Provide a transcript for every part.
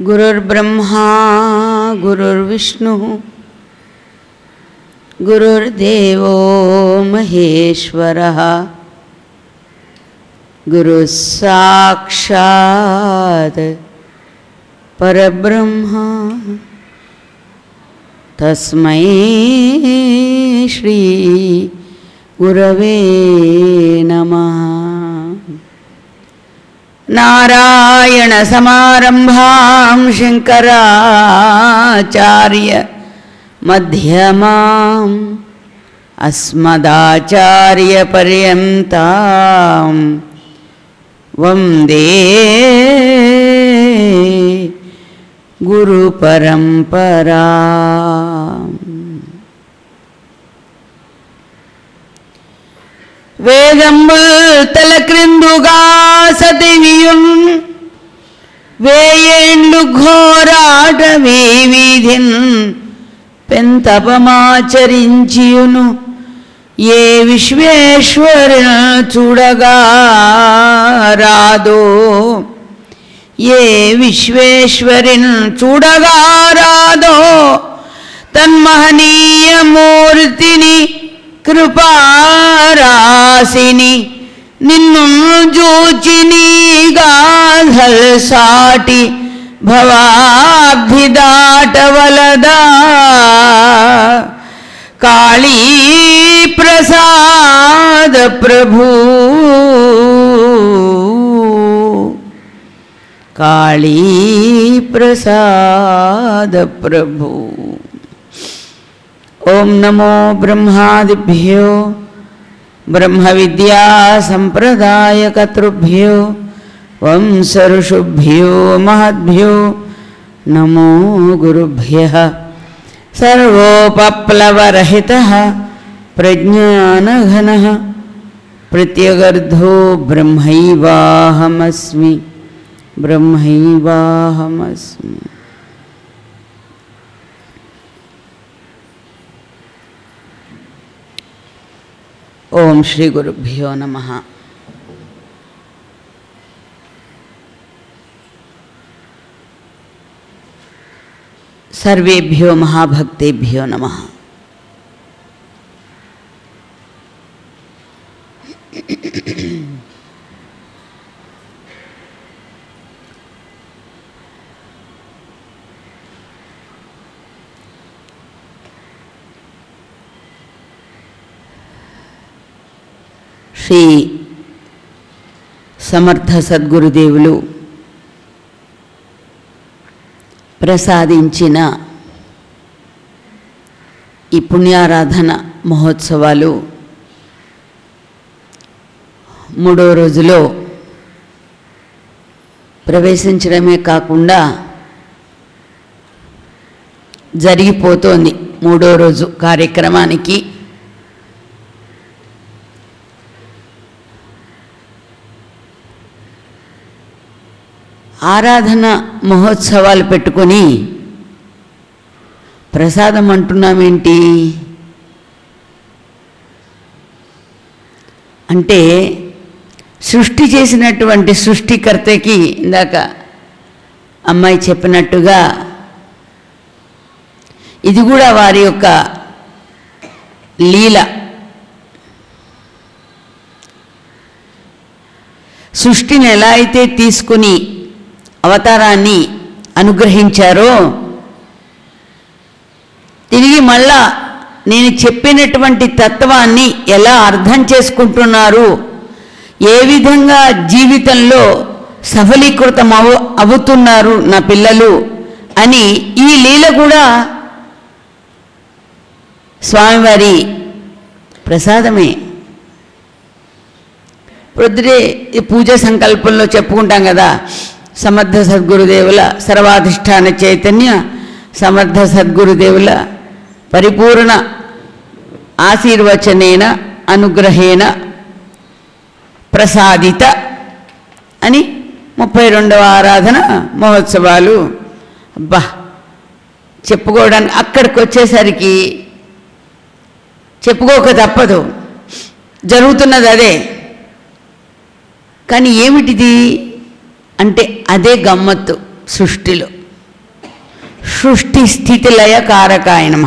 गुरुर्ब्रह्मा गुरुर्विष्णुः गुरुर्देवो महेश्वरः गुरुः साक्षात् परब्रह्मा तस्मै श्री गुरवे नमः नारायणसमारम्भां शङ्कराचार्य मध्यमाम् अस्मदाचार्यपर्यन्तां वन्दे गुरुपरम्परा వేదంబుల్ తల క్రిందుగా సతివియున్ వేయేండ్లు ఘోరాట వీధిన్ పెంతపమాచరించియును ఏ విశ్వేశ్వర చూడగా రాదో ఏ విశ్వేశ్వరిన్ చూడగా రాదో తన్మహనీయ మూర్తిని కృపారాశిని నిన్ను జూచిని గాధల్ సాటి భవాబ్ధి దాటవలదా కాళీ ప్రసాద ప్రభు కాళీ ప్రసాద ప్రభు ఓం నమో బ్రహ్మాదిభ్యో బ్రహ్మ విద్యా సంప్రదాయకతృభ్యో వంశఋషుభ్యో మహద్భ్యో నమో గురుభ్య సర్వోపప్లవరహిత ప్రజ్ఞానఘన ప్రత్యగర్ధో బ్రహ్మైవాహమస్మి బ్రహ్మైవాహమస్మి ఓం శ్రీ గురుభ్యో నమ సర్వేభ్యో మహాభక్తేభ్యో నమ శ్రీ సమర్థ సద్గురుదేవులు ప్రసాదించిన ఈ పుణ్యారాధన మహోత్సవాలు మూడో రోజులో ప్రవేశించడమే కాకుండా జరిగిపోతోంది మూడో రోజు కార్యక్రమానికి ఆరాధన మహోత్సవాలు పెట్టుకొని ప్రసాదం అంటున్నామేంటి అంటే సృష్టి చేసినటువంటి సృష్టికర్తకి ఇందాక అమ్మాయి చెప్పినట్టుగా ఇది కూడా వారి యొక్క లీల సృష్టిని ఎలా అయితే తీసుకుని అవతారాన్ని అనుగ్రహించారో తిరిగి మళ్ళా నేను చెప్పినటువంటి తత్వాన్ని ఎలా అర్థం చేసుకుంటున్నారు ఏ విధంగా జీవితంలో సఫలీకృతం అవు అవుతున్నారు నా పిల్లలు అని ఈ లీల కూడా స్వామివారి ప్రసాదమే ప్రొద్దుటే ఈ పూజ సంకల్పంలో చెప్పుకుంటాం కదా సమర్థ సద్గురుదేవుల సర్వాధిష్టాన చైతన్య సమర్థ సద్గురుదేవుల పరిపూర్ణ ఆశీర్వచనేన అనుగ్రహేణ ప్రసాదిత అని ముప్పై రెండవ ఆరాధన మహోత్సవాలు అబ్బా చెప్పుకోవడానికి అక్కడికి వచ్చేసరికి చెప్పుకోక తప్పదు జరుగుతున్నది అదే కానీ ఏమిటిది అంటే అదే గమ్మత్తు సృష్టిలో సృష్టి స్థితి లయ కారకాయ నమ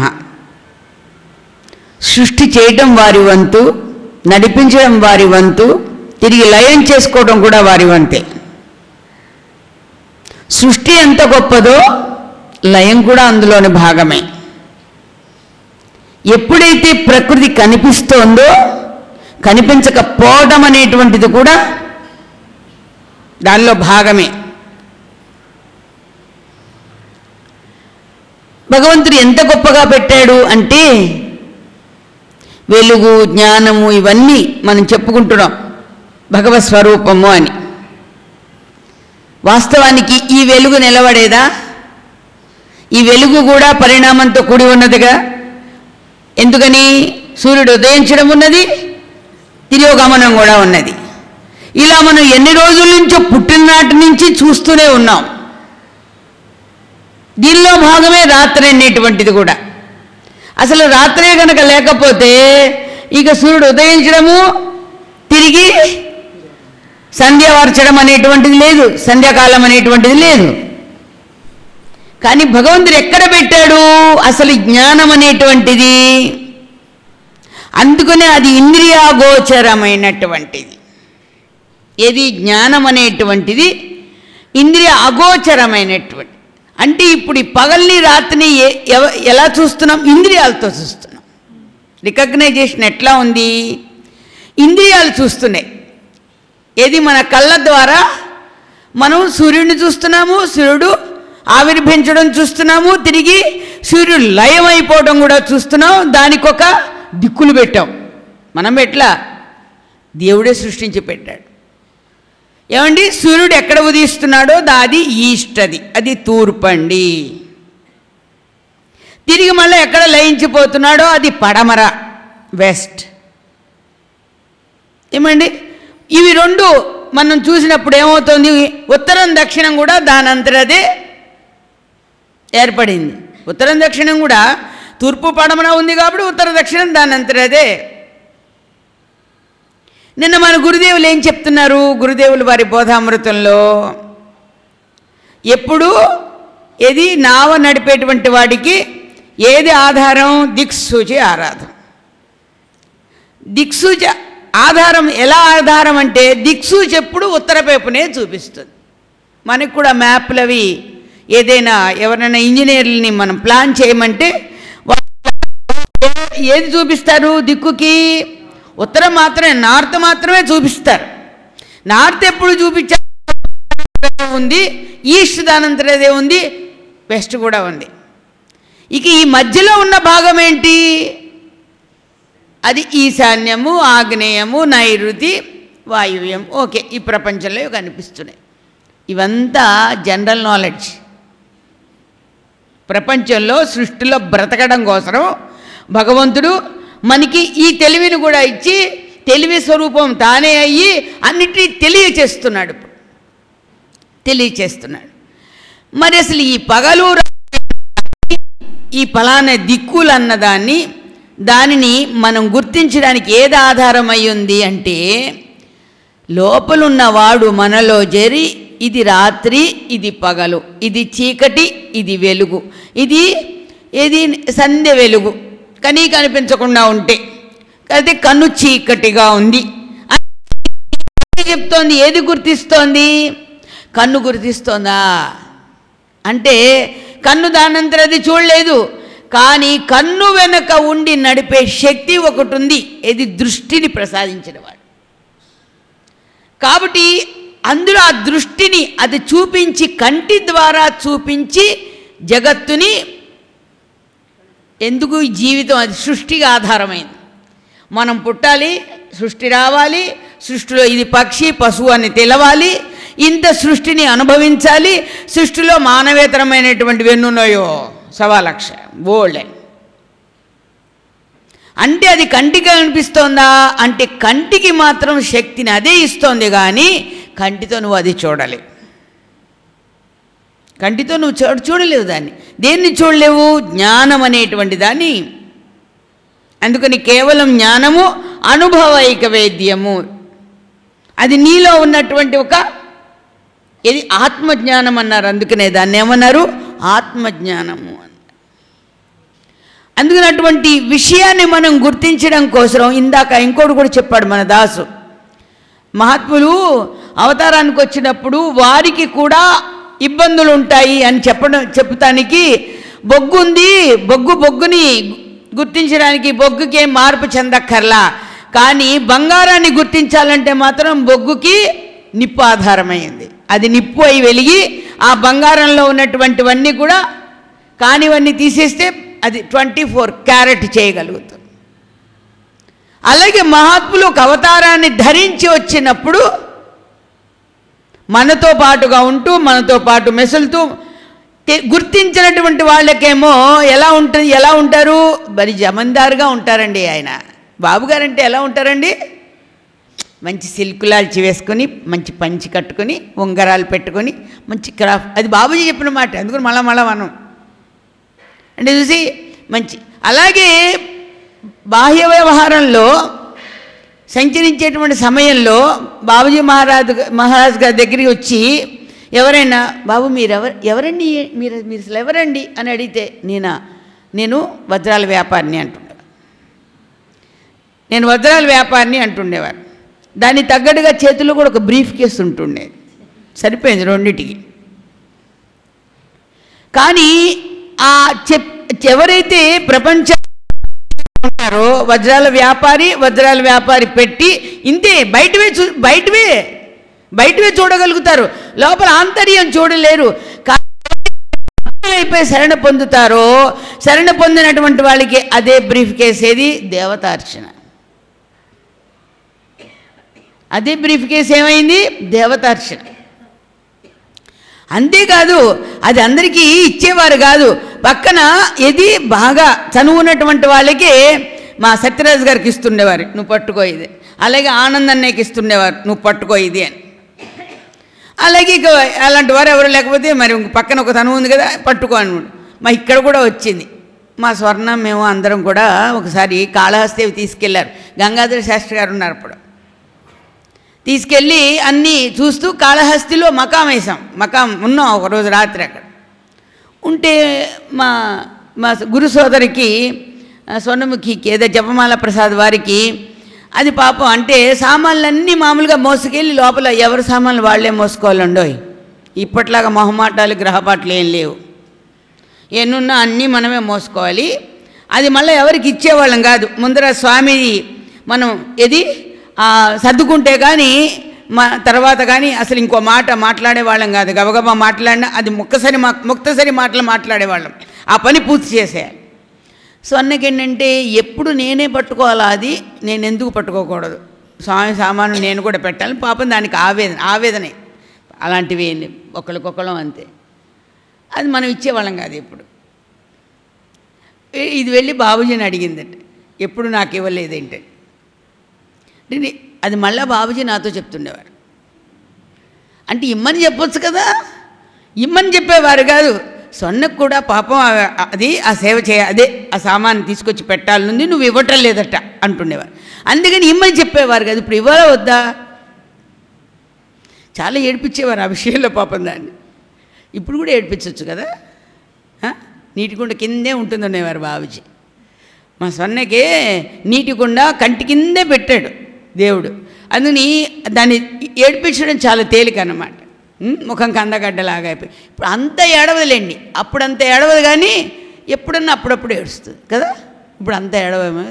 సృష్టి చేయటం వారి వంతు నడిపించడం వారి వంతు తిరిగి లయం చేసుకోవడం కూడా వారి వంతే సృష్టి ఎంత గొప్పదో లయం కూడా అందులోని భాగమే ఎప్పుడైతే ప్రకృతి కనిపిస్తోందో కనిపించకపోవడం అనేటువంటిది కూడా దానిలో భాగమే భగవంతుడు ఎంత గొప్పగా పెట్టాడు అంటే వెలుగు జ్ఞానము ఇవన్నీ మనం చెప్పుకుంటున్నాం భగవత్ స్వరూపము అని వాస్తవానికి ఈ వెలుగు నిలబడేదా ఈ వెలుగు కూడా పరిణామంతో కూడి ఉన్నదిగా ఎందుకని సూర్యుడు ఉదయించడం ఉన్నది తిరోగమనం కూడా ఉన్నది ఇలా మనం ఎన్ని రోజుల నుంచో పుట్టిననాటి నుంచి చూస్తూనే ఉన్నాం దీనిలో భాగమే రాత్రి అనేటువంటిది కూడా అసలు రాత్రే కనుక లేకపోతే ఇక సూర్యుడు ఉదయించడము తిరిగి సంధ్యావర్చడం అనేటువంటిది లేదు సంధ్యాకాలం అనేటువంటిది లేదు కానీ భగవంతుడు ఎక్కడ పెట్టాడు అసలు జ్ఞానం అనేటువంటిది అందుకనే అది ఇంద్రియాగోచరమైనటువంటిది ఏది జ్ఞానం అనేటువంటిది ఇంద్రియ అగోచరమైనటువంటి అంటే ఇప్పుడు ఈ పగల్ని రాత్రిని ఏ- ఎవ- ఎలా చూస్తున్నాం ఇంద్రియాలతో చూస్తున్నాం రికగ్నైజేషన్ ఎట్లా ఉంది ఇంద్రియాలు చూస్తున్నాయి ఏది మన కళ్ళ ద్వారా మనం సూర్యుడిని చూస్తున్నాము సూర్యుడు ఆవిర్భించడం చూస్తున్నాము తిరిగి సూర్యుడు లయం అయిపోవడం కూడా చూస్తున్నాం దానికి ఒక దిక్కులు పెట్టాం మనం ఎట్లా దేవుడే సృష్టించి పెట్టాడు ఏమండి సూర్యుడు ఎక్కడ ఉదయిస్తున్నాడో దాది ఈస్ట్ అది అది తూర్పండి తిరిగి మళ్ళీ ఎక్కడ లయించిపోతున్నాడో అది పడమర వెస్ట్ ఏమండి ఇవి రెండు మనం చూసినప్పుడు ఏమవుతుంది ఉత్తరం దక్షిణం కూడా దానంతరదే ఏర్పడింది ఉత్తరం దక్షిణం కూడా తూర్పు పడమన ఉంది కాబట్టి ఉత్తర దక్షిణం దానంతరదే నిన్న మన గురుదేవులు ఏం చెప్తున్నారు గురుదేవులు వారి బోధామృతంలో ఎప్పుడు ఏది నావ నడిపేటువంటి వాడికి ఏది ఆధారం దిక్సూచి ఆరాధన దిక్సూచి ఆధారం ఎలా ఆధారం అంటే దిక్సూచి ఎప్పుడు ఉత్తర వైపునే చూపిస్తుంది మనకు కూడా మ్యాప్లు అవి ఏదైనా ఎవరైనా ఇంజనీర్లని మనం ప్లాన్ చేయమంటే వాళ్ళు ఏది చూపిస్తారు దిక్కుకి ఉత్తరం మాత్రమే నార్త్ మాత్రమే చూపిస్తారు నార్త్ ఎప్పుడు చూపించారు ఉంది ఈస్ట్ దానంతరదే ఉంది వెస్ట్ కూడా ఉంది ఇక ఈ మధ్యలో ఉన్న భాగం ఏంటి అది ఈశాన్యము ఆగ్నేయము నైరుతి వాయువ్యం ఓకే ఈ ప్రపంచంలో ఇవి కనిపిస్తున్నాయి ఇవంతా జనరల్ నాలెడ్జ్ ప్రపంచంలో సృష్టిలో బ్రతకడం కోసం భగవంతుడు మనకి ఈ తెలివిని కూడా ఇచ్చి తెలివి స్వరూపం తానే అయ్యి అన్నిటినీ తెలియచేస్తున్నాడు ఇప్పుడు తెలియచేస్తున్నాడు మరి అసలు ఈ పగలు రాత్రి, ఈ ఫలానా దిక్కులు అన్నదాన్ని దానిని మనం గుర్తించడానికి ఏది ఆధారమై ఉంది అంటే లోపలున్నవాడు మనలో జరి ఇది రాత్రి ఇది పగలు ఇది చీకటి ఇది వెలుగు ఇది ఇది సంధ్య వెలుగు కనీ కనిపించకుండా ఉంటే అయితే కన్ను చీకటిగా ఉంది అని చెప్తోంది ఏది గుర్తిస్తోంది కన్ను గుర్తిస్తోందా అంటే కన్ను దానంతర అది చూడలేదు కానీ కన్ను వెనక ఉండి నడిపే శక్తి ఒకటి ఉంది ఇది దృష్టిని ప్రసాదించిన వాడు కాబట్టి అందులో ఆ దృష్టిని అది చూపించి కంటి ద్వారా చూపించి జగత్తుని ఎందుకు ఈ జీవితం అది సృష్టికి ఆధారమైంది మనం పుట్టాలి సృష్టి రావాలి సృష్టిలో ఇది పక్షి పశువు అని తెలవాలి ఇంత సృష్టిని అనుభవించాలి సృష్టిలో మానవేతరమైనటువంటివి ఎన్ని ఉన్నాయో సవా లక్ష బోల్డ్ అంటే అది కంటికి కనిపిస్తోందా అంటే కంటికి మాత్రం శక్తిని అదే ఇస్తోంది కానీ కంటితో నువ్వు అది చూడాలి కంటితో నువ్వు చూ చూడలేవు దాన్ని దేన్ని చూడలేవు జ్ఞానం అనేటువంటి దాన్ని అందుకని కేవలం జ్ఞానము అనుభవైక వేద్యము అది నీలో ఉన్నటువంటి ఒక ఇది ఆత్మజ్ఞానం అన్నారు అందుకనే దాన్ని ఏమన్నారు ఆత్మజ్ఞానము అని అందుకని అటువంటి విషయాన్ని మనం గుర్తించడం కోసం ఇందాక ఇంకోటి కూడా చెప్పాడు మన దాసు మహాత్ములు అవతారానికి వచ్చినప్పుడు వారికి కూడా ఇబ్బందులు ఉంటాయి అని చెప్పడం చెప్తానికి బొగ్గు ఉంది బొగ్గు బొగ్గుని గుర్తించడానికి బొగ్గుకి ఏం మార్పు చెందక్కర్లా కానీ బంగారాన్ని గుర్తించాలంటే మాత్రం బొగ్గుకి నిప్పు ఆధారమైంది అది నిప్పు అయి వెలిగి ఆ బంగారంలో ఉన్నటువంటివన్నీ కూడా కానివన్నీ తీసేస్తే అది ట్వంటీ ఫోర్ క్యారెట్ చేయగలుగుతుంది అలాగే మహాత్ములు ఒక అవతారాన్ని ధరించి వచ్చినప్పుడు మనతో పాటుగా ఉంటూ మనతో పాటు మెసులుతూ తె- గుర్తించినటువంటి వాళ్ళకేమో ఎలా ఉంటుంది ఎలా ఉంటారు మరి జమందారుగా ఉంటారండి ఆయన బాబుగారంటే ఎలా ఉంటారండి మంచి సిల్క్ లాల్చి వేసుకొని మంచి పంచి కట్టుకొని ఉంగరాలు పెట్టుకొని మంచి క్రాఫ్ట్ అది బాబుజీ చెప్పిన మాట అందుకని మళ్ళా మళ్ళా మనం అంటే చూసి మంచి అలాగే బాహ్య వ్యవహారంలో సంచరించేటువంటి సమయంలో బాబుజీ మహారాజు మహారాజ్ గారి దగ్గరికి వచ్చి ఎవరైనా బాబు మీరు ఎవరు ఎవరండి మీరు మీరు అసలు ఎవరండి అని అడిగితే నేనా నేను వజ్రాల వ్యాపారిని అంటుండే నేను వజ్రాల వ్యాపారిని అంటుండేవారు దానికి తగ్గట్టుగా చేతిలో కూడా ఒక బ్రీఫ్ కేసు ఉంటుండేది సరిపోయింది రెండిటికి కానీ ఆ చెప్ ఎవరైతే ప్రపంచ ఉంటారో వజ్రాల వ్యాపారి వజ్రాల వ్యాపారి పెట్టి ఇంతే బయటవే చూ బయటవే బయటవే చూడగలుగుతారు లోపల ఆంతర్యం చూడలేరు కానీ అయిపోయి శరణ పొందుతారో శరణ పొందినటువంటి వాళ్ళకి అదే బ్రీఫ్ కేస్ ఏది దేవతార్చన అదే బ్రీఫ్ కేస్ ఏమైంది దేవతార్చన అంతేకాదు అది అందరికీ ఇచ్చేవారు కాదు పక్కన ఇది బాగా చనువున్నటువంటి వాళ్ళకి మా సత్యరాజు గారికి ఇస్తుండేవారు నువ్వు పట్టుకో ఇది అలాగే ఆనందన్నయ్యకి ఇస్తుండేవారు నువ్వు పట్టుకో ఇది అని అలాగే ఇక అలాంటి వారు ఎవరు లేకపోతే మరి ఇంక పక్కన ఒక తను ఉంది కదా పట్టుకో అని మా ఇక్కడ కూడా వచ్చింది మా స్వర్ణ మేము అందరం కూడా ఒకసారి కాళహస్తేవి తీసుకెళ్లారు గంగాధర శాస్త్రి గారు ఉన్నారు అప్పుడు తీసుకెళ్ళి అన్నీ చూస్తూ కాళహస్తిలో మకాం వేసాం మకాం ఉన్నాం ఒకరోజు రాత్రి అక్కడ ఉంటే మా మా గురు సోదరికి ఆ, స్వర్ణముఖికి ఏదో జపమాల ప్రసాద్ వారికి అది పాపం అంటే సామాన్లన్నీ మామూలుగా మోసుకెళ్ళి లోపల ఎవరి సామాన్లు వాళ్ళే మోసుకోవాలండోయ్ ఇప్పట్లాగా మొహమాటాలు గ్రహపాట్లు ఏం లేవు ఎన్నున్నా అన్నీ మనమే మోసుకోవాలి అది మళ్ళీ ఎవరికి ఇచ్చేవాళ్ళం కాదు ముందర స్వామి మనం ఏది ఆ, సర్దుకుంటే కానీ మా తర్వాత కానీ అసలు ఇంకో మాట మాట్లాడే వాళ్ళం కాదు గబగబా మాట్లాడినా అది ముక్కసరి మా ముక్తసరి మాటలు మాట్లాడేవాళ్ళం ఆ పని పూర్తి చేసేయాలి సో అన్నకేంటంటే ఎప్పుడు నేనే పట్టుకోవాలా అది నేను ఎందుకు పట్టుకోకూడదు స్వామి సామాను నేను కూడా పెట్టాలి పాపం దానికి ఆవేదన ఆవేదనే అలాంటివి ఏంటి ఒకరికొకళ్ళం అంతే అది మనం ఇచ్చేవాళ్ళం కాదు ఎప్పుడు ఏ- ఇది వెళ్ళి బాబుజీని అడిగిందట ఎప్పుడు నాకు ఇవ్వలేదేంటి అంటే అది మళ్ళా బాబుజీ నాతో చెప్తుండేవారు అంటే ఇమ్మని చెప్పొచ్చు కదా ఇమ్మని చెప్పేవారు కాదు సొన్నకు కూడా పాపం ఆ- అది ఆ సేవ చేయ అదే ఆ సామాన్ తీసుకొచ్చి పెట్టాలనుంది నువ్వు ఇవ్వటం లేదట అంటుండేవారు అందుకని ఇమ్మని చెప్పేవారు కదా ఇప్పుడు ఇవ్వాలా వద్దా చాలా ఏడిపించేవారు ఆ విషయంలో పాపం దాన్ని ఇప్పుడు కూడా ఏడిపించవచ్చు కదా ఆ? నీటి కుండ కిందే ఉంటుందనేవారు బాబుజీ మా సొన్నకే నీటి కుండ కంటి కిందే పెట్టాడు దేవుడు అందుని దాన్ని ఏడిపించడం చాలా తేలిక అన్నమాట ఉం? ముఖం కందగడ్డలాగా అయిపోయి ఇప్పుడు అంత ఏడవదులేండి అప్పుడు అంత ఏడవదు కానీ ఎప్పుడన్నా అప్పుడప్పుడు ఏడుస్తుంది కదా ఇప్పుడు అంత ఏడవేమో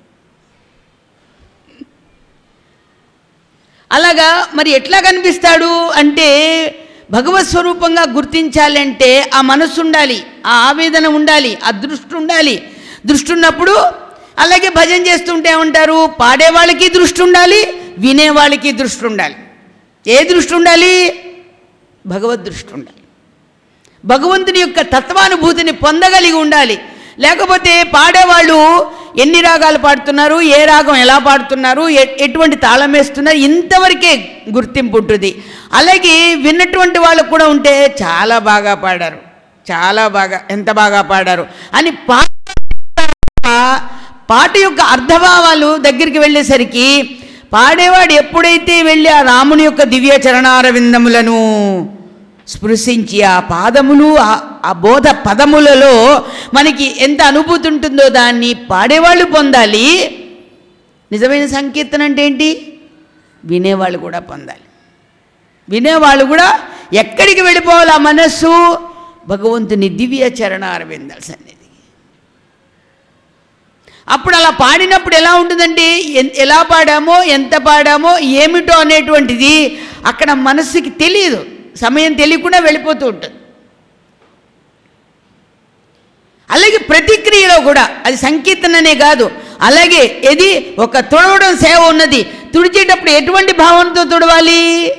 అలాగా మరి ఎట్లా కనిపిస్తాడు అంటే భగవత్ స్వరూపంగా గుర్తించాలి అంటే ఆ మనస్సు ఉండాలి ఆ ఆవేదన ఉండాలి ఆ దృష్టి ఉండాలి దృష్టి ఉన్నప్పుడు అలాగే భజన చేస్తుంటే ఏమంటారు పాడేవాళ్ళకి దృష్టి ఉండాలి వినేవాళ్ళకి దృష్టి ఉండాలి ఏ దృష్టి ఉండాలి భగవద్ దృష్టి ఉండాలి భగవంతుని యొక్క తత్వానుభూతిని పొందగలిగి ఉండాలి లేకపోతే పాడేవాళ్ళు ఎన్ని రాగాలు పాడుతున్నారు ఏ రాగం ఎలా పాడుతున్నారు ఎ- ఎటువంటి తాళం వేస్తున్నారు ఇంతవరకే గుర్తింపు ఉంటుంది అలాగే విన్నటువంటి వాళ్ళకు కూడా ఉంటే చాలా బాగా పాడారు చాలా బాగా ఎంత బాగా పాడారు అని పాట పాట యొక్క అర్థభావాలు దగ్గరికి వెళ్ళేసరికి పాడేవాడు ఎప్పుడైతే వెళ్ళి ఆ రాముని యొక్క దివ్య చరణార విందములను స్పృశించి ఆ పాదములు ఆ- ఆ బోధ పదములలో మనకి ఎంత అనుభూతి ఉంటుందో దాన్ని పాడేవాళ్ళు పొందాలి నిజమైన సంకీర్తన అంటే ఏంటి వినేవాళ్ళు కూడా పొందాలి వినేవాళ్ళు కూడా ఎక్కడికి వెళ్ళిపోవాలి ఆ మనస్సు భగవంతుని దివ్య చరణ అరవిందాల సన్నిధి అప్పుడు అలా పాడినప్పుడు ఎలా ఉంటుందండి ఎన్- ఎలా పాడామో ఎంత పాడామో ఏమిటో అనేటువంటిది అక్కడ మనస్సుకి తెలియదు సమయం తెలియకుండా వెళ్ళిపోతూ ఉంటుంది అలాగే ప్రతిక్రియలో కూడా అది సంకీర్తననే కాదు అలాగే ఇది ఒక తుడవడం సేవ ఉన్నది తుడిచేటప్పుడు ఎటువంటి భావనతో తుడవాలి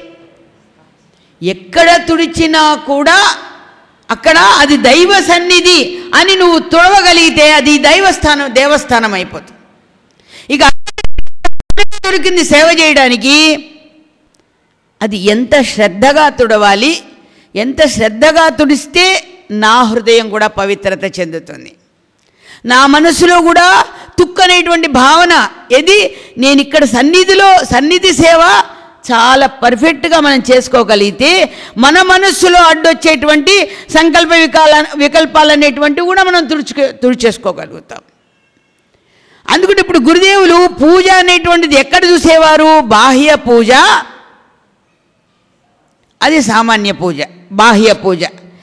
ఎక్కడ తుడిచినా కూడా అక్కడ అది దైవ సన్నిధి అని నువ్వు తుడవగలిగితే అది దైవస్థానం దేవస్థానం అయిపోతుంది ఇక దొరికింది సేవ చేయడానికి అది ఎంత శ్రద్ధగా తుడవాలి ఎంత శ్రద్ధగా తుడిస్తే నా హృదయం కూడా పవిత్రత చెందుతుంది నా మనసులో కూడా తుక్కనేటువంటి భావన ఏది నేను ఇక్కడ సన్నిధిలో సన్నిధి సేవ చాలా పర్ఫెక్ట్గా మనం చేసుకోగలిగితే మన మనస్సులో అడ్డొచ్చేటువంటి సంకల్ప వికాల వికల్పాలు అనేటువంటివి కూడా మనం తుడుచుకో తుడిచేసుకోగలుగుతాం అందుకని ఇప్పుడు గురుదేవులు పూజ అనేటువంటిది ఎక్కడ చూసేవారు బాహ్య పూజ అది సామాన్య పూజ బాహ్య పూజ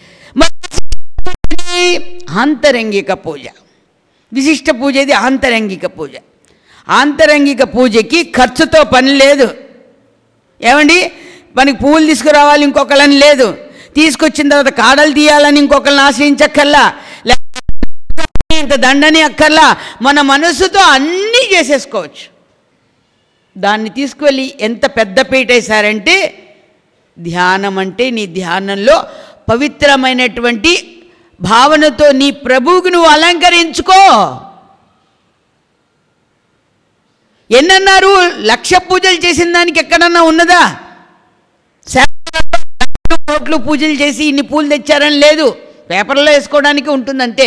మరి ఆంతరంగిక పూజ విశిష్ట పూజ ఇది ఆంతరంగిక పూజ ఆంతరంగిక పూజకి ఖర్చుతో పని లేదు ఏమండి మనకి పువ్వులు తీసుకురావాలి ఇంకొకళ్ళని లేదు తీసుకొచ్చిన తర్వాత కాడలు తీయాలని ఇంకొకరిని ఆశ్రయించక్కర్లా లేకపోతే ఇంత దండని అక్కర్లా మన మనస్సుతో అన్నీ చేసేసుకోవచ్చు దాన్ని తీసుకువెళ్ళి ఎంత పెద్ద పీట వేశారంటే ధ్యానం అంటే నీ ధ్యానంలో పవిత్రమైనటువంటి భావనతో నీ ప్రభువుకి నువ్వు అలంకరించుకో ఎన్నన్నారు లక్ష పూజలు చేసిన దానికి ఎక్కడన్నా ఉన్నదా శాస్త్రాల్లో కోట్లు పూజలు చేసి ఇన్ని పూలు తెచ్చారని లేదు పేపర్లో వేసుకోవడానికి ఉంటుంది అంతే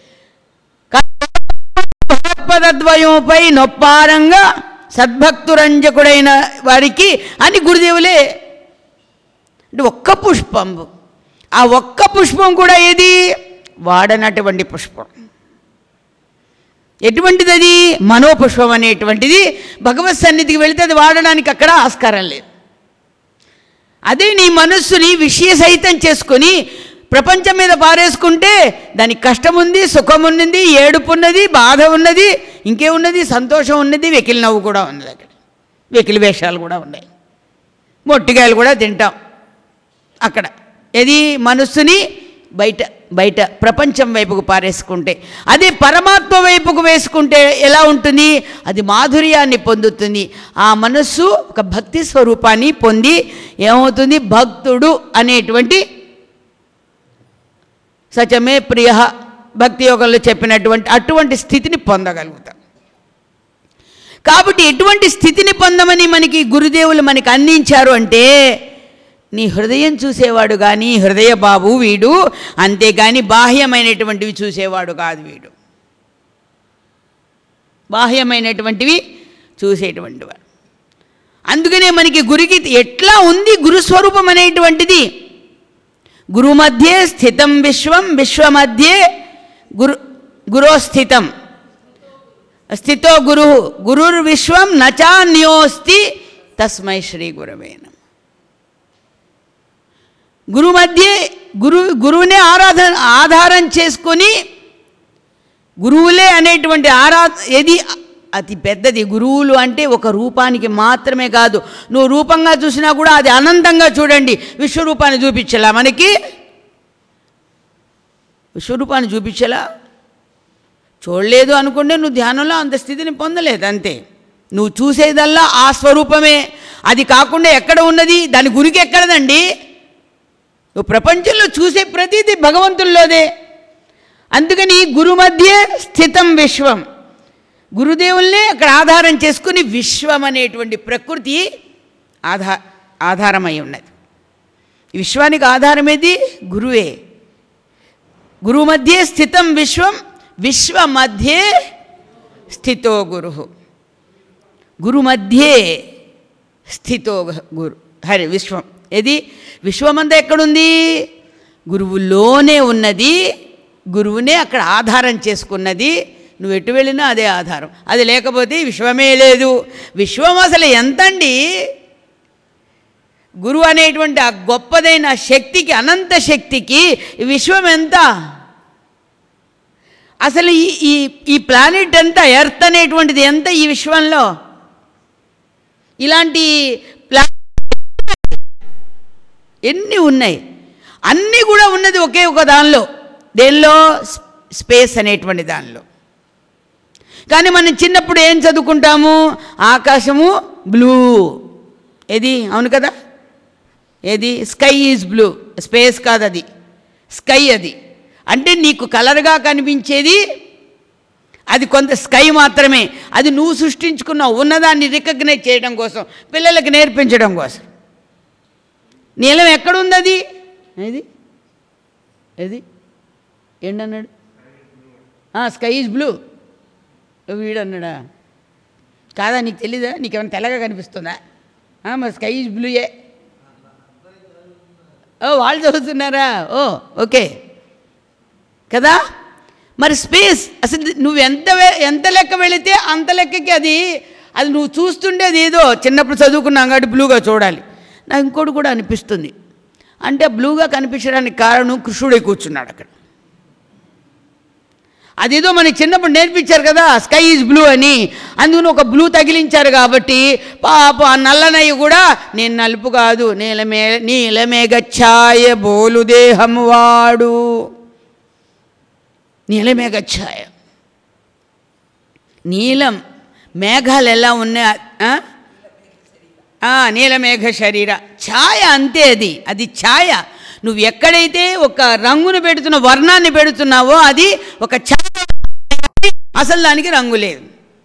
భగవత్పదద్వయముపై నొప్పారంగా సద్భక్తురంజకుడైన వారికి అని గురుదేవులే అంటే ఒక్క పుష్పం ఆ ఒక్క పుష్పం కూడా ఏది వాడనటువంటి పుష్పం ఎటువంటిది అది మనోపుష్పం అనేటువంటిది భగవత్ సన్నిధికి వెళితే అది వాడడానికి అక్కడ ఆస్కారం లేదు అదే నీ మనస్సుని విషయ సహితం చేసుకొని ప్రపంచం మీద పారేసుకుంటే దానికి కష్టం ఉంది సుఖం ఉన్నది ఏడుపు ఉన్నది బాధ ఉన్నది ఇంకేమున్నది సంతోషం ఉన్నది వెకిలి నవ్వు కూడా ఉన్నది అక్కడ వెకిలి వేషాలు కూడా ఉన్నాయి మొట్టికాయలు కూడా తింటాం అక్కడ ఏది మనస్సుని బయట బయట ప్రపంచం వైపుకు పారేసుకుంటే అదే పరమాత్మ వైపుకు వేసుకుంటే ఎలా ఉంటుంది అది మాధుర్యాన్ని పొందుతుంది ఆ మనస్సు ఒక భక్తి స్వరూపాన్ని పొంది ఏమవుతుంది భక్తుడు అనేటువంటి సచమే ప్రియ భక్తి యోగంలో చెప్పినటువంటి అటువంటి స్థితిని పొందగలుగుతాం కాబట్టి ఎటువంటి స్థితిని పొందమని మనకి గురుదేవులు మనకి అందించారు అంటే నీ హృదయం చూసేవాడు కానీ హృదయ బాబు వీడు అంతేగాని బాహ్యమైనటువంటివి చూసేవాడు కాదు వీడు బాహ్యమైనటువంటివి చూసేటువంటి వాడు అందుకనే మనకి గురికి ఎట్లా ఉంది గురుస్వరూపం అనేటువంటిది గురు మధ్యే స్థితం విశ్వం విశ్వమధ్యే గురు గురోస్థితం స్థితో గురు గురుర్విశ్వం నచాన్యోస్తి తస్మై శ్రీ గురవే నమః గురు మధ్య గురు గురువునే ఆరాధన ఆధారం చేసుకొని గురువులే అనేటువంటి ఆరా ఏది అతి పెద్దది గురువులు అంటే ఒక రూపానికి మాత్రమే కాదు నువ్వు రూపంగా చూసినా కూడా అది అనంతంగా చూడండి విశ్వరూపాన్ని చూపించలా మనకి విశ్వరూపాన్ని చూపించలా చూడలేదు అనుకుంటే నువ్వు ధ్యానంలో అంత స్థితిని పొందలేదు అంతే నువ్వు చూసేదల్లా ఆ స్వరూపమే అది కాకుండా ఎక్కడ ఉన్నది దాని గురికి ఎక్కడదండి నువ్వు ప్రపంచంలో చూసే ప్రతిదీ భగవంతుల్లోదే అందుకని గురు మధ్య స్థితం విశ్వం గురుదేవుల్నే అక్కడ ఆధారం చేసుకుని విశ్వం అనేటువంటి ప్రకృతి ఆధా ఆధారమై ఉన్నది ఈ విశ్వానికి ఆధారమేది గురువే గురు మధ్యే స్థితం విశ్వం విశ్వ మధ్యే స్థితో గురు గురు మధ్యే స్థితో గురు హరి విశ్వం ఏది విశ్వమంతా ఎక్కడుంది గురువులోనే ఉన్నది గురువునే అక్కడ ఆధారం చేసుకున్నది నువ్వు ఎటు వెళ్ళినా అదే ఆధారం అది లేకపోతే ఈ విశ్వమే లేదు విశ్వం అసలు ఎంతండి గురువు అనేటువంటి ఆ గొప్పదైన శక్తికి అనంత శక్తికి ఈ విశ్వం ఎంత అసలు ఈ ఈ ఈ ప్లానెట్ ఎంత ఎర్త్ అనేటువంటిది ఎంత ఈ విశ్వంలో ఇలాంటి ప్లా ఎన్ని ఉన్నాయి అన్నీ కూడా ఉన్నది ఒకే ఒక దానిలో దేనిలో స్- స్పేస్ అనేటువంటి దానిలో కానీ మనం చిన్నప్పుడు ఏం చదువుకుంటాము ఆకాశము బ్లూ ఏది అవును కదా ఏది స్కై ఈజ్ బ్లూ స్పేస్ కాదు అది స్కై అది అంటే నీకు కలర్గా కనిపించేది అది కొంత స్కై మాత్రమే అది నువ్వు సృష్టించుకున్న ఉన్నదాన్ని రికగ్నైజ్ చేయడం కోసం పిల్లలకి నేర్పించడం కోసం నీలం ఎక్కడుంది అది ఏది ఏది ఏంటన్నాడు స్కై ఈజ్ బ్లూ వీడన్నాడా కాదా నీకు తెలీదా నీకేమైనా తెల్లగా కనిపిస్తుందా ఆ, మరి స్కై ఈజ్ బ్లూయే ఓ వాళ్ళు చదువుతున్నారా ఓ ఓకే కదా మరి స్పేస్ అసలు నువ్వు ఎంత వే- ఎంత లెక్క వెళితే అంత లెక్కకి అది అది నువ్వు చూస్తుండేది ఏదో చిన్నప్పుడు చదువుకున్నాం కాబట్టి బ్లూగా చూడాలి నాకు ఇంకోటి కూడా అనిపిస్తుంది అంటే బ్లూగా కనిపించడానికి కారణం కృష్ణుడే కూర్చున్నాడు అక్కడ అదేదో మనకి చిన్నప్పుడు నేర్పించారు కదా స్కై ఈజ్ బ్లూ అని అందుకని ఒక బ్లూ తగిలించారు కాబట్టి పాప ఆ నల్లనయ్య కూడా నేను నలుపు కాదు నీలమే నీలమేఘఛాయ బోలు దేహం వాడు నీలమేఘఛాయ నీలం మేఘాలు ఎలా ఉన్నాయి ఆ? ఆ, నీలమేఘ శరీర ఛాయ అంతే అది అది ఛాయ నువ్వు ఎక్కడైతే ఒక రంగును పెడుతున్న వర్ణాన్ని పెడుతున్నావో అది ఒక ఛాయ అసలు దానికి రంగు లేదు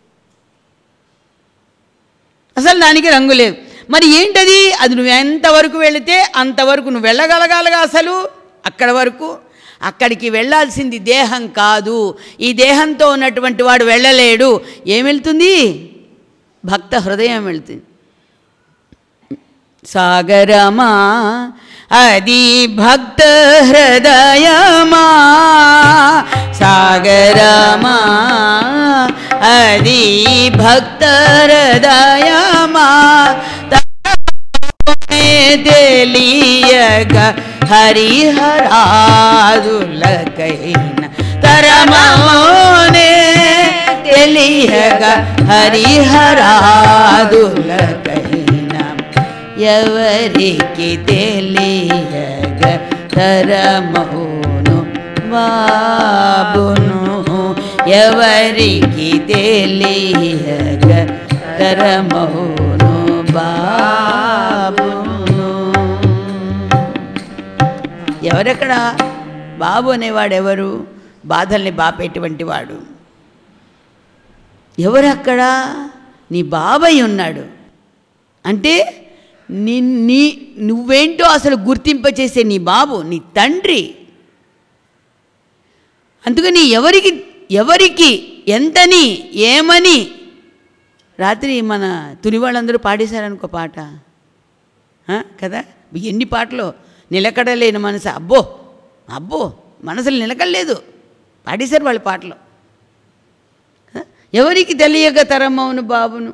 అసలు దానికి రంగు లేదు మరి ఏంటది అది నువ్వు ఎంతవరకు వెళితే అంతవరకు నువ్వు వెళ్ళగలగాలిగా అసలు అక్కడ వరకు అక్కడికి వెళ్ళాల్సింది దేహం కాదు ఈ దేహంతో ఉన్నటువంటి వాడు వెళ్ళలేడు ఏం వెళ్తుంది భక్త హృదయం వెళ్తుంది సాగరమా అది భక్త హృదయమా సాగరమా అది భక్త హృదయమా తనే తెలియగ హరిహరాదులకైన తరమోనే తెలియగ హరిహరాదులకైన ఎవరికి తెలియగ తరమౌను బాబును ఎవరికి తెలియగ తరమౌను బాబును ఎవరెక్కడ బాబు అనేవాడు ఎవరు బాధల్ని బాపేటువంటి వాడు ఎవరక్కడ నీ బాబాయ్ ఉన్నాడు అంటే నీ నీ నువ్వేంటో అసలు గుర్తింపచేసే నీ బాబు నీ తండ్రి అందుకని ఎవరికి ఎవరికి ఎంతని ఏమని రాత్రి మన తుని వాళ్ళందరూ పాడేశారనుకో పాట ఆ, కదా ఎన్ని పాటలు నిలకడలేని మనసు అబ్బో అబ్బో మనసులు నిలకడలేదు పాడేశారు వాళ్ళ పాటలు ఆ, ఎవరికి తెలియక తరమవును బాబును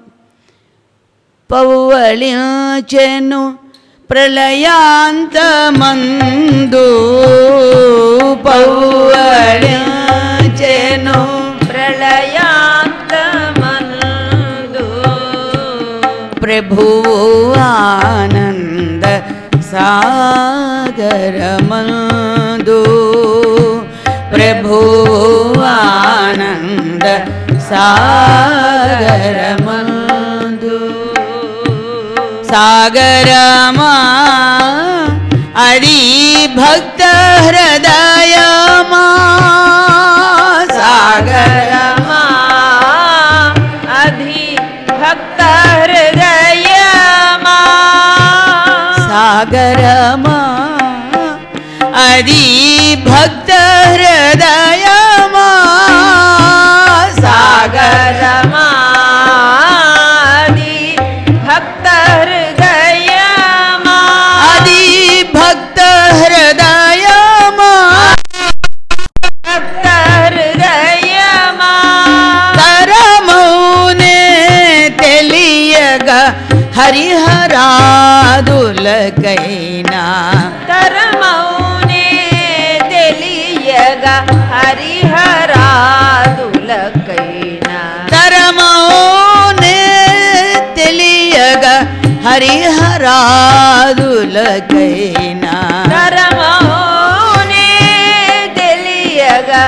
పౌవళించెను ప్రళయాంతమందు పౌవళించెను ప్రళయాంతమందు ప్రభువు ఆనంద సాగరమందు ప్రభువు ఆనంద సాగరమందు సాగరమా అది భక్త హృదయమా సాగరమా అధి భక్త హృదయమా సాగరమా అది భక్త హృదయమా సాగర సాగరమా అధి భక్త హృదయమా హరిహరాదులకైనా తరమౌనే తెలియగా హరిహరాదులకైనా తరమౌనే తెలియగా హరిహరాదులకైనా తరమౌనే తెలియగా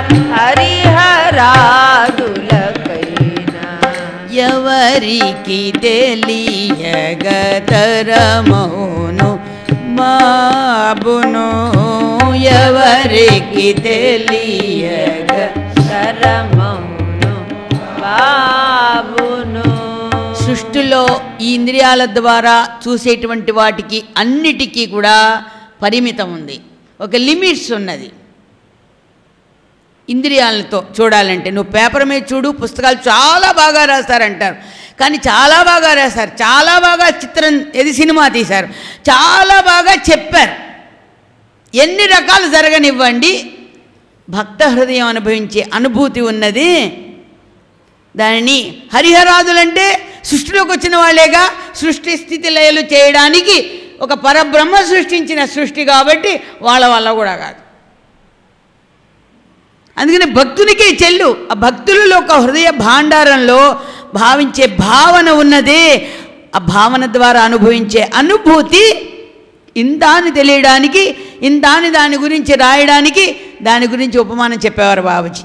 హరిహరాదులకైనా ఎవరికి తెలియగ తరమౌను బాబును ఎవరికి తెలియగ తరమౌను బాబును సృష్టిలో ఈ ఇంద్రియాల ద్వారా చూసేటువంటి వాటికి అన్నిటికీ కూడా పరిమితం ఉంది ఒక లిమిట్స్ ఉన్నది ఇంద్రియాలతో చూడాలంటే నువ్వు పేపర్ మీద చూడు పుస్తకాలు చాలా బాగా రాస్తారంటారు కానీ చాలా బాగా రాస్తారు చాలా బాగా చిత్రం ఇది సినిమా తీశారు చాలా బాగా చెప్పారు ఎన్ని రకాలు జరగనివ్వండి భక్త హృదయం అనుభవించే అనుభూతి ఉన్నది దానిని హరిహరాదులంటే సృష్టిలోకి వచ్చిన వాళ్ళేగా సృష్టి స్థితి లయలు చేయడానికి ఒక పరబ్రహ్మ సృష్టించిన సృష్టి కాబట్టి వాళ్ళ వల్ల కూడా కాదు అందుకని భక్తునికే చెల్లు ఆ భక్తులలో ఒక హృదయ భాండారంలో భావించే భావన ఉన్నదే ఆ భావన ద్వారా అనుభవించే అనుభూతి ఇంత అని తెలియడానికి ఇంత అని దాని గురించి రాయడానికి దాని గురించి ఉపమానం చెప్పేవారు బాబుజీ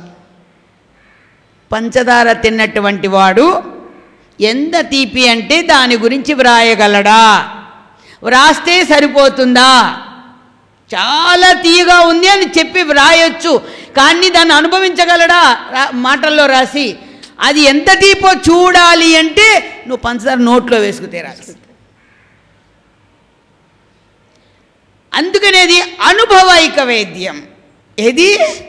పంచదార తిన్నటువంటి వాడు ఎంత తీపి అంటే దాని గురించి వ్రాయగలడా వ్రాస్తే సరిపోతుందా చాలా తీయగా ఉంది అని చెప్పి వ్రాయొచ్చు కానీ దాన్ని అనుభవించగలడా రా- మాటల్లో రాసి అది ఎంత తీపో చూడాలి అంటే నువ్వు పంచదార నోట్లో వేసుకు తీరాలి అందుకనేది అనుభవైక వేద్యం ఏది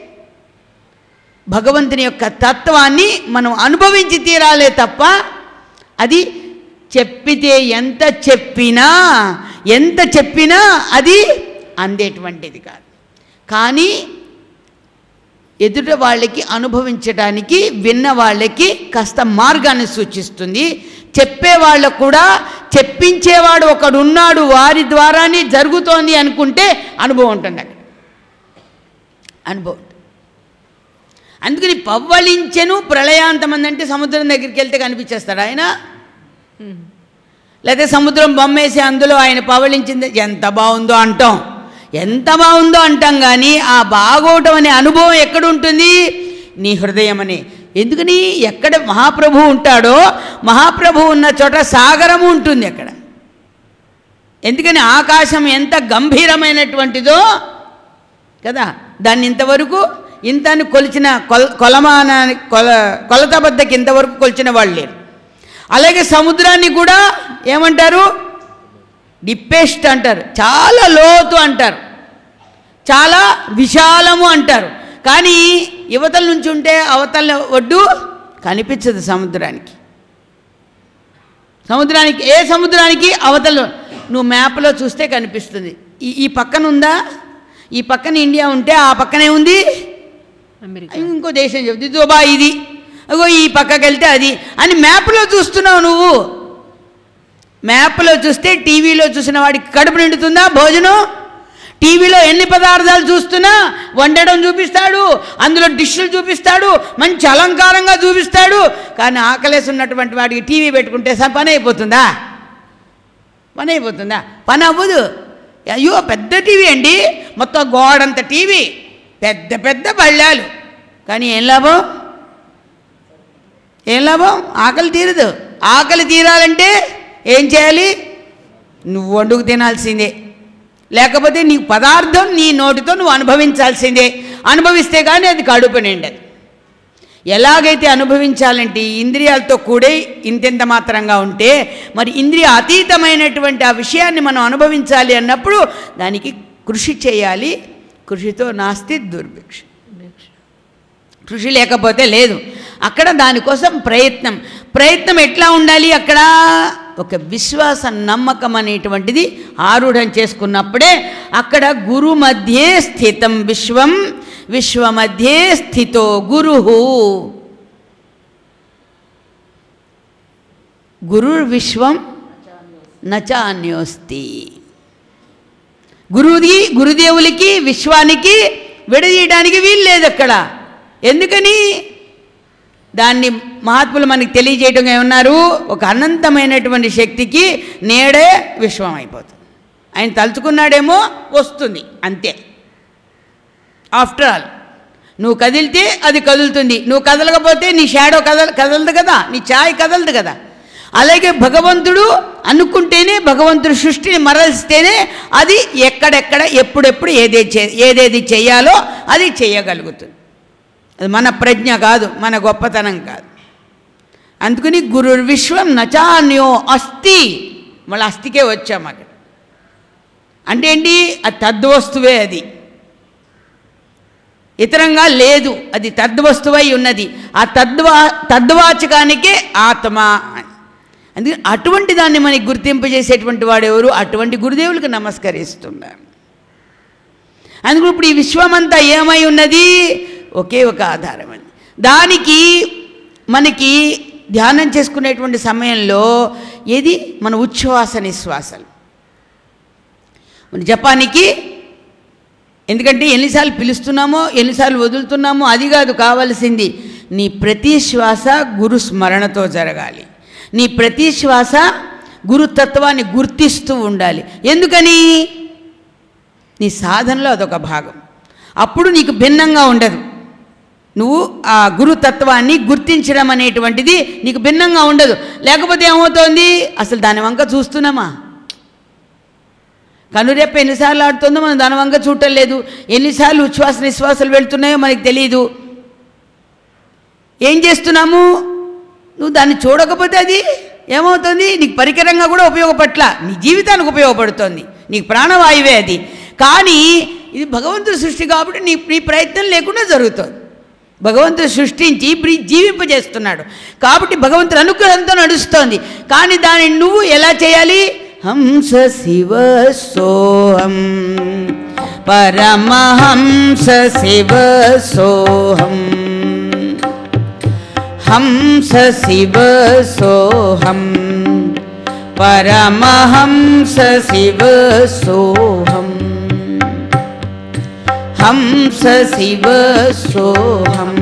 భగవంతుని యొక్క తత్వాన్ని మనం అనుభవించి తీరాలే తప్ప అది చెప్పితే ఎంత చెప్పినా ఎంత చెప్పినా అది అందేటువంటిది కాదు కానీ ఎదుట వాళ్ళకి అనుభవించడానికి విన్న వాళ్ళకి కాస్త మార్గాన్ని సూచిస్తుంది చెప్పే వాళ్ళకు కూడా చెప్పించేవాడు ఒకడు ఉన్నాడు వారి ద్వారానే జరుగుతోంది అనుకుంటే అనుభవం ఉంటుంది అక్కడ అనుభవం ఉంటుంది. అందుకని పవ్వళించెను ప్రళయాంతమంది అంటే సముద్రం దగ్గరికి వెళ్తే కనిపించేస్తాడు ఆయన లేకపోతే సముద్రం బొమ్మేసి అందులో ఆయన పవళించింది ఎంత బాగుందో అంటాం ఎంత బాగుందో అంటాం కానీ ఆ బాగోవటం అనే అనుభవం ఎక్కడ ఉంటుంది నీ హృదయం అని ఎందుకని ఎక్కడ మహాప్రభు ఉంటాడో మహాప్రభు ఉన్న చోట సాగరము ఉంటుంది అక్కడ ఎందుకని ఆకాశం ఎంత గంభీరమైనటువంటిదో కదా దాన్ని ఇంతవరకు ఇంతని కొలిచిన కొల కొలమానాన్ని కొల కొలత బద్దకి ఇంతవరకు కొలిచిన వాళ్ళు లేరు అలాగే సముద్రాన్ని కూడా ఏమంటారు డిప్పెస్ట్ అంటారు చాలా లోతు అంటారు చాలా విశాలము అంటారు కానీ యువతల నుంచి ఉంటే అవతల ఒడ్డు కనిపించదు సముద్రానికి సముద్రానికి ఏ సముద్రానికి అవతల నువ్వు మ్యాప్లో చూస్తే కనిపిస్తుంది ఈ ఈ పక్కన ఉందా ఈ పక్కన ఇండియా ఉంటే ఆ పక్కనే ఉంది అమెరికా ఇంకో దేశం చెబుతుంది దుబాయ్ ఇది అగో ఈ పక్కకి వెళ్తే అది అని మ్యాప్లో చూస్తున్నావు నువ్వు మ్యాప్లో చూస్తే టీవీలో చూసిన వాడికి కడుపు నిండుతుందా భోజనం టీవీలో ఎన్ని పదార్థాలు చూస్తున్నా వండడం చూపిస్తాడు అందులో డిష్లు చూపిస్తాడు మంచి అలంకారంగా చూపిస్తాడు కానీ ఆకలేసి ఉన్నటువంటి వాడికి టీవీ పెట్టుకుంటే స- పని అయిపోతుందా పని అయిపోతుందా పని అవ్వదు అయ్యో పెద్ద టీవీ అండి మొత్తం గోడంత టీవీ పెద్ద పెద్ద బళ్ళాలు కానీ ఏం లాభం ఏం లాభం ఆకలి తీరదు ఆకలి తీరాలంటే ఏం చేయాలి నువ్వు వండుకు తినాల్సిందే లేకపోతే నీ పదార్థం నీ నోటితో నువ్వు అనుభవించాల్సిందే అనుభవిస్తే కానీ అది కడుపు నిండదు ఎలాగైతే అనుభవించాలంటే ఈ ఇంద్రియాలతో కూడే ఇంతెంత మాత్రంగా ఉంటే మరి ఇంద్రియ అతీతమైనటువంటి ఆ విషయాన్ని మనం అనుభవించాలి అన్నప్పుడు దానికి కృషి చేయాలి కృషితో నాస్తి దుర్భిక్ష కృషి లేకపోతే లేదు అక్కడ దానికోసం ప్రయత్నం ప్రయత్నం ఎట్లా ఉండాలి అక్కడ ఒక విశ్వాస నమ్మకం అనేటువంటిది ఆరూఢం చేసుకున్నప్పుడే అక్కడ గురు మధ్యే స్థితం విశ్వం విశ్వ మధ్యే స్థితో గురు గురు విశ్వం నచాన్యోస్తి గురువుది గురుదేవులకి విశ్వానికి విడదీయడానికి వీలు లేదు అక్కడ ఎందుకని దాన్ని మహాత్ములు మనకి తెలియజేయటం ఏమన్నారు ఒక అనంతమైనటువంటి శక్తికి నేడే విశ్వం అయిపోతుంది ఆయన తలుచుకున్నాడేమో వస్తుంది అంతే ఆఫ్టర్ ఆల్ నువ్వు కదిలితే అది కదులుతుంది నువ్వు కదలకపోతే నీ షాడో కదల కదలదు కదా నీ ఛాయ్ కదలదు కదా అలాగే భగవంతుడు అనుకుంటేనే భగవంతుడు సృష్టిని మరలిస్తేనే అది ఎక్కడెక్కడ ఎప్పుడెప్పుడు ఏదేది చే ఏదేది చేయాలో అది చేయగలుగుతుంది అది మన ప్రజ్ఞ కాదు మన గొప్పతనం కాదు అందుకని గురు విశ్వం నచాన్యో అస్థి మళ్ళీ అస్థికే వచ్చాం అక్కడ అంటే ఏంటి అది తద్వస్తువే అది ఇతరంగా లేదు అది తద్వస్తువై ఉన్నది ఆ తద్వా తద్వాచకానికే ఆత్మ అని అందుకని అటువంటి దాన్ని మనకి గుర్తింపజేసేటువంటి వాడు ఎవరు అటువంటి గురుదేవులకు నమస్కరిస్తున్నారు అందుకు ఇప్పుడు ఈ విశ్వమంతా ఏమై ఉన్నది ఒకే ఒక ఆధారం అది దానికి మనకి ధ్యానం చేసుకునేటువంటి సమయంలో ఏది మన ఉచ్ఛ్వాస నిశ్వాసలు మన జపానికి ఎందుకంటే ఎన్నిసార్లు పిలుస్తున్నామో ఎన్నిసార్లు వదులుతున్నామో అది కాదు కావాల్సింది నీ ప్రతి శ్వాస గురు స్మరణతో జరగాలి నీ ప్రతి శ్వాస గురుతత్వాన్ని గుర్తిస్తూ ఉండాలి ఎందుకని నీ సాధనలో అదొక భాగం అప్పుడు నీకు భిన్నంగా ఉండదు నువ్వు ఆ గురుతత్వాన్ని గుర్తించడం అనేటువంటిది నీకు భిన్నంగా ఉండదు లేకపోతే ఏమవుతోంది అసలు దాని వంక చూస్తున్నామా కనురెప్ప ఎన్నిసార్లు ఆడుతుందో మనం దాని వంక చూడటం లేదు ఎన్నిసార్లు ఉచ్ఛ్వాస నిశ్వాసాలు వెళ్తున్నాయో మనకి తెలియదు ఏం చేస్తున్నాము నువ్వు దాన్ని చూడకపోతే అది ఏమవుతుంది నీకు పరికరంగా కూడా ఉపయోగపట్ల నీ జీవితానికి ఉపయోగపడుతుంది నీకు ప్రాణవాయువే అది కానీ ఇది భగవంతుడి సృష్టి కాబట్టి నీ నీ ప్రయత్నం లేకుండా జరుగుతుంది భగవంతుడు సృష్టించి బ్రీ జీవింపజేస్తున్నాడు కాబట్టి భగవంతుడు అనుగ్రహంతో నడుస్తోంది కానీ దానిని నువ్వు ఎలా చేయాలి హంస శివ సోహం పరమహంస శివ సోహం హంస శివ సోహం పరమహంస శివ సోహం హంస శివ సోహం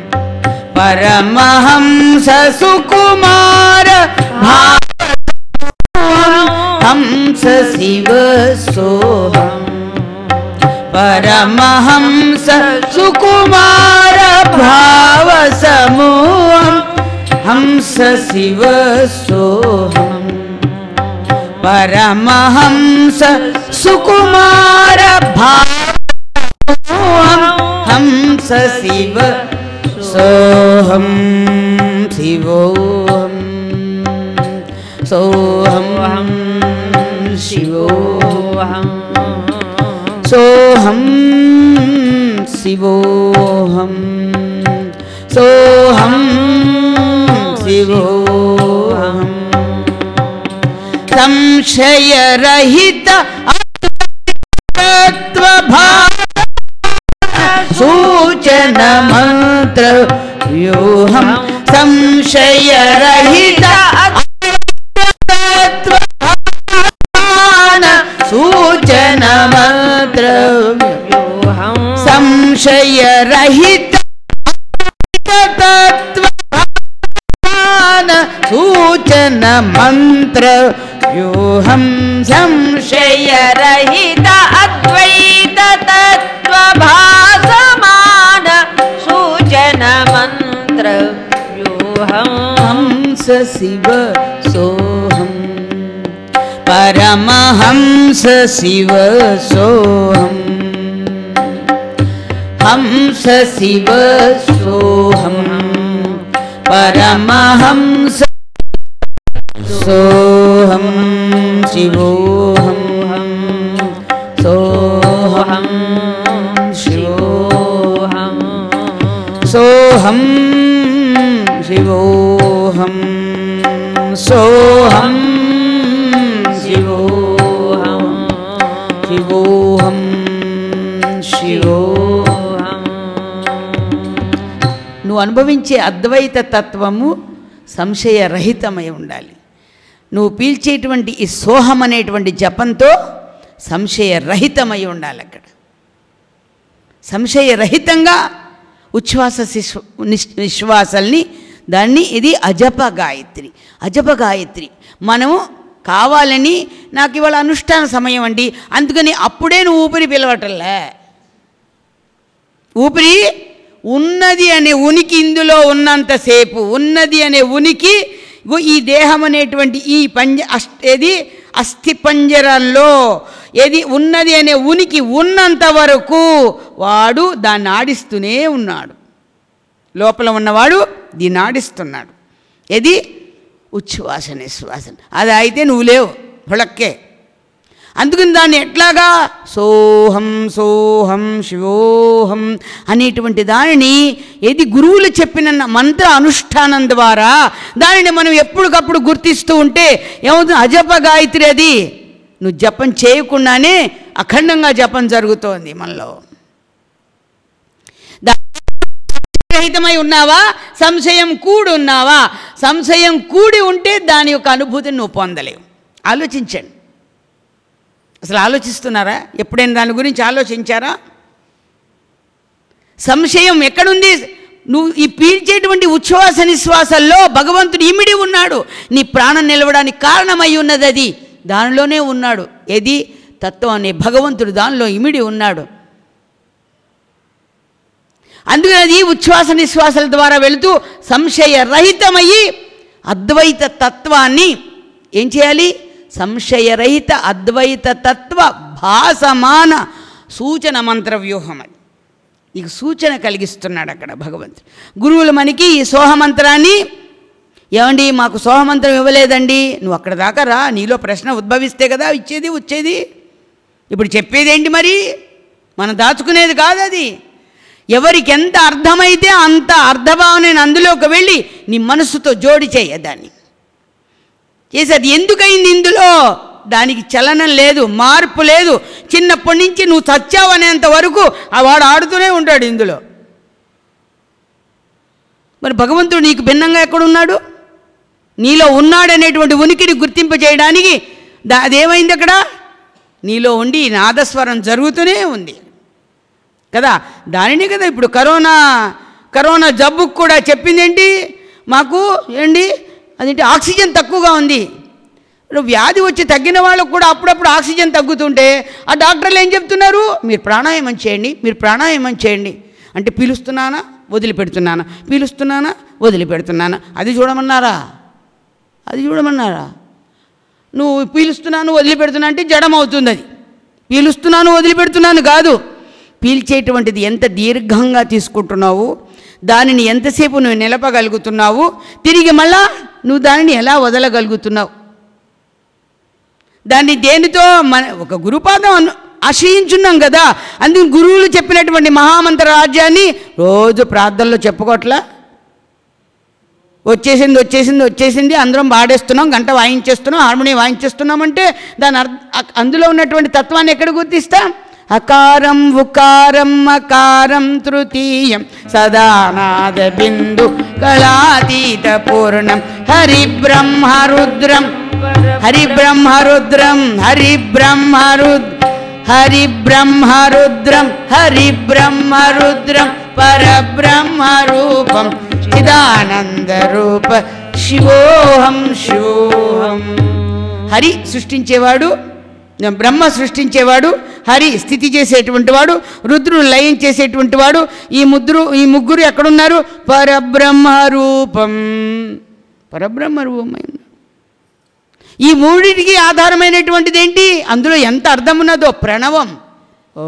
పరమహంస సుకుమార హంస శివ సోహం పరమహంస సుకుమార భావ సమూహం హంస శివ సోహం పరమహంస సుకుమార భావం హంస శివ సోహం శివోహం సోహం శివోహం సోహం శివోహం సోహం శివోహం సంశయరహిత సూచన మంత్ర వ్యూహం సంశయరహిత సూచన మంత్ర సంశయరహిత తత్వ సూచన మంత్ర వ్యూహం సంశయరహిత అద్వైత తత్వ భాసమాన సూచన మంత్ర వ్యూహం హంస శివ సోహం పరమహంస శివ సోహం హంస శివ సోహం పరమహంస సోహం శివోహం సోహం శివోహం సోహం శివోహం సోహం శివోహం శివోహం శివోహం నువ్వు అనుభవించే అద్వైత తత్వము సంశయరహితమై ఉండాలి నువ్వు పీల్చేటువంటి ఈ సోహం అనేటువంటి జపంతో సంశయరహితమై ఉండాలి అక్కడ సంశయరహితంగా ఉచ్ఛ్వాస శిశ్వ నిశ్- నిశ్వాసల్ని దాన్ని ఇది అజప గాయత్రి అజప గాయత్రి మనము కావాలని నాకు ఇవాళ అనుష్ఠాన సమయం అండి అందుకని అప్పుడే నువ్వు ఊపిరి పిలవటంలే ఊపిరి ఉన్నది అనే ఉనికి ఇందులో ఉన్నంతసేపు ఉన్నది అనే ఉనికి ఇగో ఈ దేహం అనేటువంటి ఈ పంజ అస్- ఏది అస్థి పంజరంలో ఏది ఉన్నది అనే ఉనికి ఉన్నంత వరకు వాడు దాన్ని ఆడిస్తూనే ఉన్నాడు లోపల ఉన్నవాడు దీన్ని ఆడిస్తున్నాడు ఏది ఉచ్ఛ్వాస నిశ్వాసన అది అయితే నువ్వు లేవు హుళక్కే అందుకని దాన్ని ఎట్లాగా సోహం సోహం శివోహం అనేటువంటి దానిని ఏది గురువులు చెప్పిన మంత్ర అనుష్ఠానం ద్వారా దానిని మనం ఎప్పటికప్పుడు గుర్తిస్తూ ఉంటే ఏమవుతుంది అజప గాయత్రి అది నువ్వు జపం చేయకుండానే అఖండంగా జపం జరుగుతోంది మనలో దా- రహితమై ఉన్నావా సంశయం కూడి ఉన్నావా సంశయం కూడి ఉంటే దాని యొక్క అనుభూతిని నువ్వు పొందలేవు ఆలోచించండి అసలు ఆలోచిస్తున్నారా ఎప్పుడైనా దాని గురించి ఆలోచించారా సంశయం ఎక్కడుంది నువ్వు ఈ పీల్చేటువంటి ఉచ్ఛ్వాస నిశ్వాసల్లో భగవంతుడు ఇమిడి ఉన్నాడు నీ ప్రాణం నిలవడానికి కారణమై ఉన్నది అది దానిలోనే ఉన్నాడు ఏది తత్వం అనే భగవంతుడు దానిలో ఇమిడి ఉన్నాడు అందుకని అది ఉచ్ఛ్వాస నిశ్వాసాల ద్వారా వెళుతూ సంశయరహితమయ్యి అద్వైత తత్వాన్ని ఏం చేయాలి సంశయరహిత అద్వైత తత్వ భాసమాన సూచన మంత్ర వ్యూహం అది నీకు సూచన కలిగిస్తున్నాడు అక్కడ భగవంతుడు గురువులు మనకి ఈ సోహమంత్రాన్ని ఏమండి మాకు సోహమంత్రం ఇవ్వలేదండి నువ్వు అక్కడ దాకా రా నీలో ప్రశ్న ఉద్భవిస్తే కదా ఇచ్చేది వచ్చేది ఇప్పుడు చెప్పేదేంటి మరి మనం దాచుకునేది కాదు అది ఎవరికి ఎంత అర్థమైతే అంత అర్థభావన అందులోకి వెళ్ళి నీ మనసుతో జోడి చేయ దాన్ని చేసి అది ఎందుకయింది ఇందులో దానికి చలనం లేదు మార్పు లేదు చిన్నప్పటి నుంచి నువ్వు చచ్చావనేంత వరకు ఆ వాడు ఆడుతూనే ఉంటాడు ఇందులో మరి భగవంతుడు నీకు భిన్నంగా ఎక్కడున్నాడు నీలో ఉన్నాడనేటువంటి ఉనికిని గుర్తింప చేయడానికి దా అదేమైంది అక్కడ నీలో ఉండి ఈ నాదస్వరం జరుగుతూనే ఉంది కదా దానిని కదా ఇప్పుడు కరోనా కరోనా జబ్బుకు కూడా చెప్పింది ఏంటి మాకు ఏంటి అదేంటి ఆక్సిజన్ తక్కువగా ఉంది ఇప్పుడు వ్యాధి వచ్చి తగ్గిన వాళ్ళకు కూడా అప్పుడప్పుడు ఆక్సిజన్ తగ్గుతుంటే ఆ డాక్టర్లు ఏం చెప్తున్నారు మీరు ప్రాణాయామం చేయండి మీరు ప్రాణాయామం చేయండి అంటే పీలుస్తున్నానా వదిలిపెడుతున్నానా పీలుస్తున్నానా వదిలిపెడుతున్నానా అది చూడమన్నారా అది చూడమన్నారా నువ్వు పీలుస్తున్నాను వదిలిపెడుతున్నా అంటే జడం అవుతుంది అది పీలుస్తున్నాను వదిలిపెడుతున్నాను కాదు పీల్చేటువంటిది ఎంత దీర్ఘంగా తీసుకుంటున్నావు దానిని ఎంతసేపు నువ్వు నిలపగలుగుతున్నావు తిరిగి మళ్ళా నువ్వు దానిని ఎలా వదలగలుగుతున్నావు దాన్ని దేనితో మన ఒక గురుపాదం అను ఆశ్రయించున్నాం కదా అందుకు గురువులు చెప్పినటువంటి మహామంత్ర రాజ్యాన్ని రోజు ప్రార్థనలో చెప్పుకోవట్లా వచ్చేసింది వచ్చేసింది వచ్చేసింది అందరం పాడేస్తున్నాం గంట వాయించేస్తున్నాం హార్మోనియం వాయించేస్తున్నాం అంటే దాని అర్థ అ- అందులో ఉన్నటువంటి తత్వాన్ని ఎక్కడ గుర్తిస్తాం అకారం ఉకారం అకారం తృతీయం సదానాద బిందు కళాతీత పూర్ణం హరి బ్రహ్మ రుద్రం హరి బ్రహ్మ రుద్రం హరి బ్రహ్మ రుద్ హరి బ్రహ్మ రుద్రం హరి బ్రహ్మ రుద్రం పరబ్రహ్మ రూపం చిదానంద రూప శివోహం శివోహం హరి సృష్టించేవాడు బ్రహ్మ సృష్టించేవాడు హరి స్థితి చేసేటువంటి వాడు రుద్రుడు లయం చేసేటువంటి వాడు ఈ ముద్రు ఈ ముగ్గురు ఎక్కడున్నారు పరబ్రహ్మ రూపం పరబ్రహ్మ రూపమై ఉన్నారు. ఈ మూడిటికి ఆధారమైనటువంటిది ఏంటి అందులో ఎంత అర్థం ఉన్నదో ప్రణవం ఓ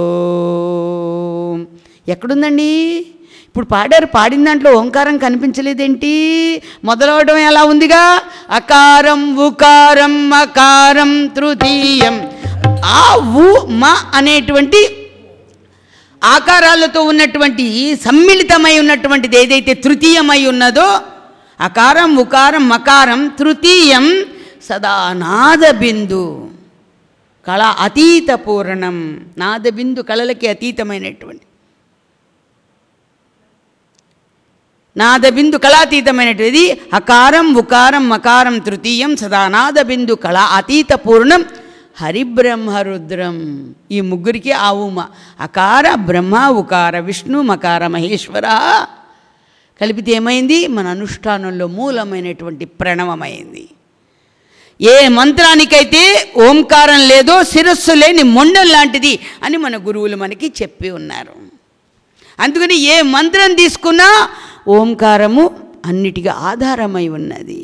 ఎక్కడుందండి ఇప్పుడు పాడారు పాడిన దాంట్లో ఓంకారం కనిపించలేదేంటి మొదలవడం ఎలా ఉందిగా అకారం ఉకారం అకారం తృతీయం ఆ ఉ మ అనేటువంటి ఆకారాలతో ఉన్నటువంటి సమ్మిళితమై ఉన్నటువంటిది ఏదైతే తృతీయమై ఉన్నదో అకారం ఉకారం మకారం తృతీయం సదా నాదబిందు కళ అతీత పూర్ణం నాదబిందు కళలకి అతీతమైనటువంటి నాదబిందు కళాతీతమైనటువంటిది అకారం ఉకారం మకారం తృతీయం సదా నాదబిందు కళా అతీత పూర్ణం హరిబ్రహ్మ రుద్రం ఈ ముగ్గురికి ఆ ఉమ అకార బ్రహ్మ ఉకార విష్ణు మకార మహేశ్వర కలిపితే ఏమైంది మన అనుష్ఠానంలో మూలమైనటువంటి ప్రణవమైంది ఏ మంత్రానికైతే ఓంకారం లేదో శిరస్సు లేని మొండం లాంటిది అని మన గురువులు మనకి చెప్పి ఉన్నారు అందుకని ఏ మంత్రం తీసుకున్నా ఓంకారము అన్నిటికీ ఆధారమై ఉన్నది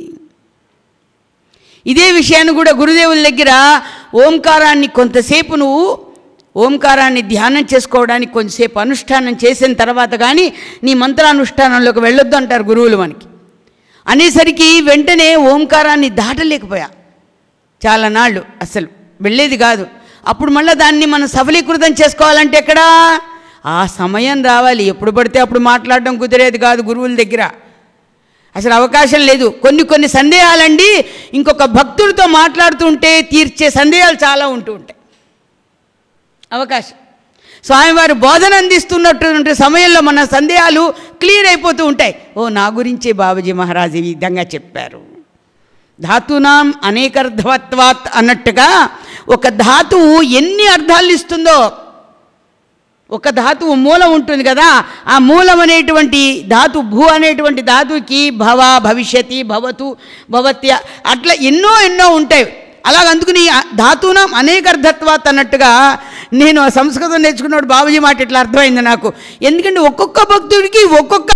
ఇదే విషయాన్ని కూడా గురుదేవుల దగ్గర ఓంకారాన్ని కొంతసేపు నువ్వు ఓంకారాన్ని ధ్యానం చేసుకోవడానికి కొంతసేపు అనుష్ఠానం చేసిన తర్వాత కానీ నీ మంత్రానుష్ఠానంలోకి వెళ్ళొద్దు అంటారు గురువులు మనకి అనేసరికి వెంటనే ఓంకారాన్ని దాటలేకపోయా చాలా నాళ్ళు అసలు వెళ్ళేది కాదు అప్పుడు మళ్ళీ దాన్ని మనం సఫలీకృతం చేసుకోవాలంటే ఎక్కడా ఆ సమయం రావాలి ఎప్పుడు పడితే అప్పుడు మాట్లాడడం కుదిరేది కాదు గురువుల దగ్గర అసలు అవకాశం లేదు కొన్ని కొన్ని సందేహాలండి ఇంకొక భక్తుడితో మాట్లాడుతుంటే తీర్చే సందేహాలు చాలా ఉంటూ ఉంటాయి అవకాశం స్వామివారు బోధన అందిస్తున్నటువంటి సమయంలో మన సందేహాలు క్లియర్ అయిపోతూ ఉంటాయి ఓ నా గురించే బాబుజీ మహారాజ్ ఈ విధంగా చెప్పారు ధాతునాం అనేకర్థవత్వాత్ అన్నట్టుగా ఒక ధాతువు ఎన్ని అర్థాలు ఇస్తుందో ఒక ధాతువు మూలం ఉంటుంది కదా ఆ మూలం అనేటువంటి ధాతు భూ అనేటువంటి ధాతువుకి భవ భవిష్యతి భవతు భవత్య అట్లా ఎన్నో ఎన్నో ఉంటాయి అలాగ అందుకుని ఆ ధాతువునం అనేక అర్థత్వాత్ అన్నట్టుగా నేను సంస్కృతం నేర్చుకున్నాడు బాబుజీ మాట ఇట్లా అర్థమైంది నాకు ఎందుకంటే ఒక్కొక్క భక్తుడికి ఒక్కొక్క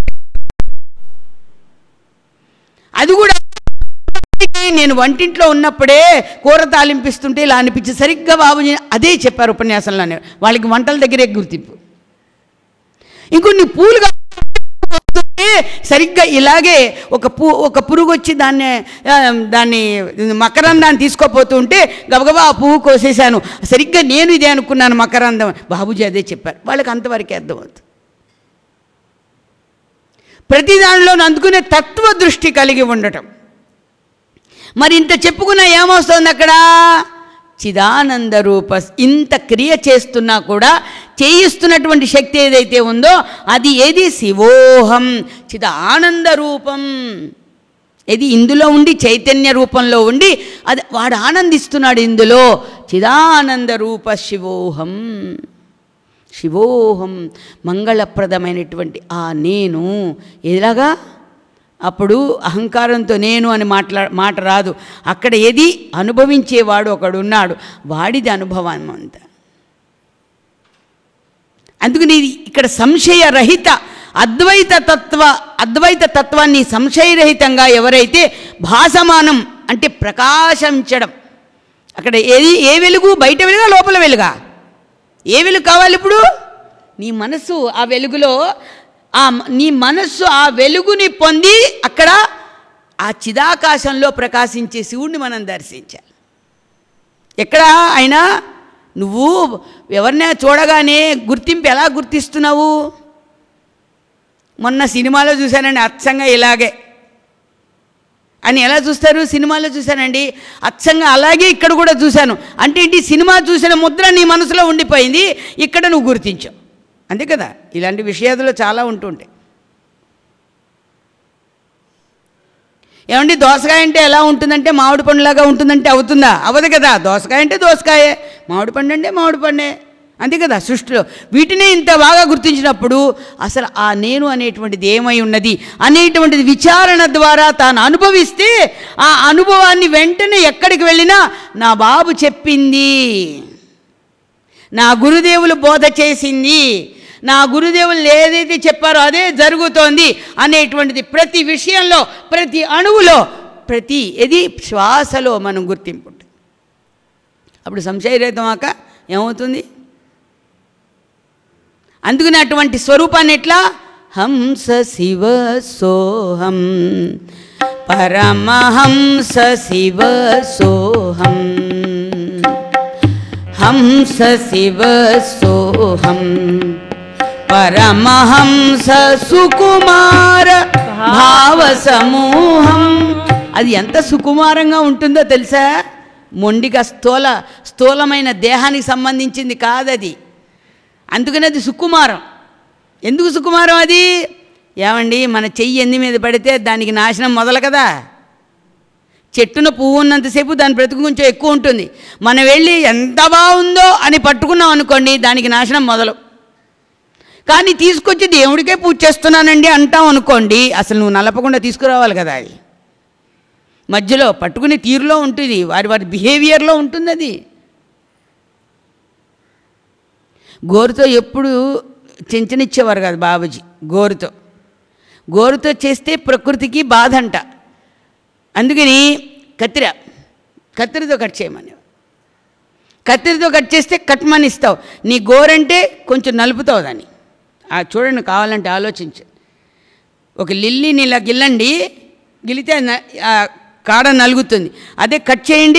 అది కూడా నేను వంటింట్లో ఉన్నప్పుడే కూర తాలింపిస్తుంటే ఇలా అనిపించి సరిగ్గా బాబుజీ అదే చెప్పారు ఉపన్యాసంలోనే వాళ్ళకి వంటల దగ్గరే గుర్తింపు ఇంకొన్ని పూలు కాస్తుంటే సరిగ్గా ఇలాగే ఒక పూ ఒక పురుగు వచ్చి దాన్ని ఆ, దాన్ని మకరందాన్ని తీసుకోపోతూ ఉంటే గబగబా ఆ పువ్వు కోసేశాను సరిగ్గా నేను ఇదే అనుకున్నాను మకరందం బాబుజీ అదే చెప్పారు వాళ్ళకి అంతవరకే అర్థమవుతుంది ప్రతి దానిలో అందుకునే తత్వ దృష్టి కలిగి ఉండటం మరి ఇంత చెప్పుకున్నా ఏమొస్తుంది అక్కడ చిదానంద రూప ఇంత క్రియ చేస్తున్నా కూడా చేయిస్తున్నటువంటి శక్తి ఏదైతే ఉందో అది ఏది శివోహం చిదానంద రూపం ఇది ఇందులో ఉండి చైతన్య రూపంలో ఉండి అది వాడు ఆనందిస్తున్నాడు ఇందులో చిదానంద రూప శివోహం శివోహం మంగళప్రదమైనటువంటి ఆ నేను ఎలాగా అప్పుడు అహంకారంతో నేను అని మాట్లా మాట రాదు అక్కడ ఏది అనుభవించేవాడు ఒకడు ఉన్నాడు వాడిది అనుభవం అంత అందుకని ఇది ఇక్కడ సంశయరహిత అద్వైత తత్వ అద్వైత తత్వాన్ని సంశయరహితంగా ఎవరైతే భాసమానం అంటే ప్రకాశించడం అక్కడ ఏది ఏ వెలుగు బయట వెలుగా లోపల వెలుగా ఏ వెలుగు కావాలి ఇప్పుడు నీ మనస్సు ఆ వెలుగులో ఆ మ- నీ మనస్సు ఆ వెలుగుని పొంది అక్కడ ఆ చిదాకాశంలో ప్రకాశించే శివుణ్ణి మనం దర్శించాలి ఎక్కడ అయినా నువ్వు ఎవరినైనా చూడగానే గుర్తింపు ఎలా గుర్తిస్తున్నావు మొన్న సినిమాలో చూశానండి అచ్చంగా ఇలాగే అని ఎలా చూస్తారు సినిమాలో చూశానండి అచ్చంగా అలాగే ఇక్కడ కూడా చూశాను అంటే ఏంటి సినిమా చూసిన ముద్ర నీ మనసులో ఉండిపోయింది ఇక్కడ నువ్వు గుర్తించావు అంతే కదా ఇలాంటి విషయాలు చాలా ఉంటుంటాయి ఏమండి దోసకాయ అంటే ఎలా ఉంటుందంటే మామిడి పండులాగా ఉంటుందంటే అవుతుందా అవ్వదు కదా దోసకాయ అంటే దోసకాయే మామిడి పండు అంటే మామిడి పండే అంతే కదా సృష్టిలో వీటినే ఇంత బాగా గుర్తించినప్పుడు అసలు ఆ నేను అనేటువంటిది ఏమై ఉన్నది అనేటువంటిది విచారణ ద్వారా తాను అనుభవిస్తే ఆ అనుభవాన్ని వెంటనే ఎక్కడికి వెళ్ళినా నా బాబు చెప్పింది నా గురుదేవులు బోధ చేసింది నా గురుదేవులు ఏదైతే చెప్పారో అదే జరుగుతోంది అనేటువంటిది ప్రతి విషయంలో ప్రతి అణువులో ప్రతి ఇది శ్వాసలో మనం గుర్తింపు ఉంటుంది. అప్పుడు సంశయరహితమాక ఏమవుతుంది అందుకని అటువంటి స్వరూపాన్ని ఎట్లా హంస శివ సోహం పరమహంస శివ సోహం హంస శివ సోహం పరమహంస సుకుమార భావ సమూహం అది ఎంత సుకుమారంగా ఉంటుందో తెలుసా మొండిగా స్థూల స్థూలమైన దేహానికి సంబంధించింది కాదది అందుకని అది సుకుమారం ఎందుకు సుకుమారం అది ఏమండి మన చెయ్యి ఎంది మీద పడితే దానికి నాశనం మొదలు కదా చెట్టున పువ్వు ఉన్నంతసేపు దాని బ్రతుకు కొంచెం ఎక్కువ ఉంటుంది మనం వెళ్ళి ఎంత బాగుందో అని పట్టుకున్నాం అనుకోండి దానికి నాశనం మొదలు కానీ తీసుకొచ్చి దేవుడికే పూజ చేస్తున్నానండి అంటాం అనుకోండి అసలు నువ్వు నలపకుండా తీసుకురావాలి కదా అది మధ్యలో పట్టుకునే తీరులో ఉంటుంది వారి వారి బిహేవియర్లో ఉంటుంది అది గోరుతో ఎప్పుడు చెంచనిచ్చేవారు కాదు బాబుజీ గోరుతో గోరుతో చేస్తే ప్రకృతికి బాధ అంట అందుకని కత్తిర కత్తిరతో కట్ చేయమని కత్తిరితో కట్ చేస్తే కట్మని ఇస్తావు నీ గోరంటే కొంచెం నలుపుతావు దాన్ని ఆ చూడండి కావాలంటే ఆలోచించు ఒక లిల్లీని ఇలా గిల్లండి గిలితే న- ఆ కాడ నలుగుతుంది అదే కట్ చేయండి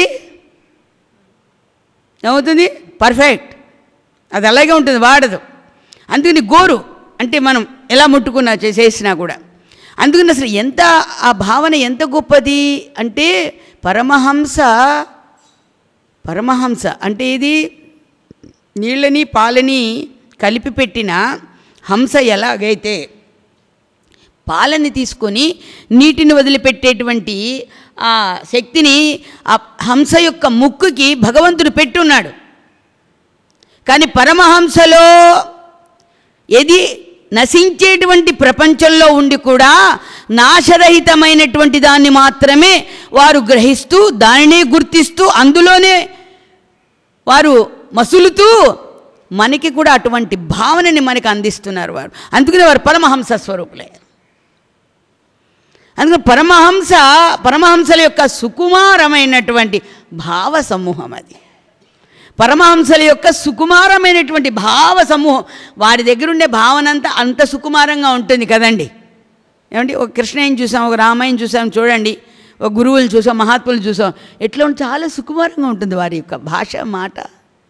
ఏమవుతుంది పర్ఫెక్ట్ అది అలాగే ఉంటుంది వాడదు అందుకని గోరు అంటే మనం ఎలా ముట్టుకున్నా చే- చేసినా కూడా అందుకని అసలు ఎంత ఆ భావన ఎంత గొప్పది అంటే పరమహంస పరమహంస అంటే ఇది నీళ్ళని పాలని కలిపి పెట్టిన హంస ఎలాగైతే పాలని తీసుకొని నీటిని వదిలిపెట్టేటువంటి ఆ శక్తిని ఆ హంస యొక్క ముక్కుకి భగవంతుడు పెట్టున్నాడు కానీ పరమహంసలో ఏది నశించేటువంటి ప్రపంచంలో ఉండి కూడా నాశరహితమైనటువంటి దాన్ని మాత్రమే వారు గ్రహిస్తూ దానినే గుర్తిస్తూ అందులోనే వారు మసులుతూ మనకి కూడా అటువంటి భావనని మనకి అందిస్తున్నారు వారు అందుకనే వారు పరమహంస స్వరూపులే అందుకని పరమహంస పరమహంసల యొక్క సుకుమారమైనటువంటి భావ సమూహం అది పరమహంసల యొక్క సుకుమారమైనటువంటి భావ సమూహం వారి దగ్గర ఉండే భావన అంతా అంత సుకుమారంగా ఉంటుంది కదండి ఏమండి ఒక కృష్ణయ్యం చూసాం ఒక రామాయణం చూసాం చూడండి ఒక గురువులు చూసాం మహాత్ములు చూసాం ఎట్లా ఉంటే చాలా సుకుమారంగా ఉంటుంది వారి యొక్క భాష మాట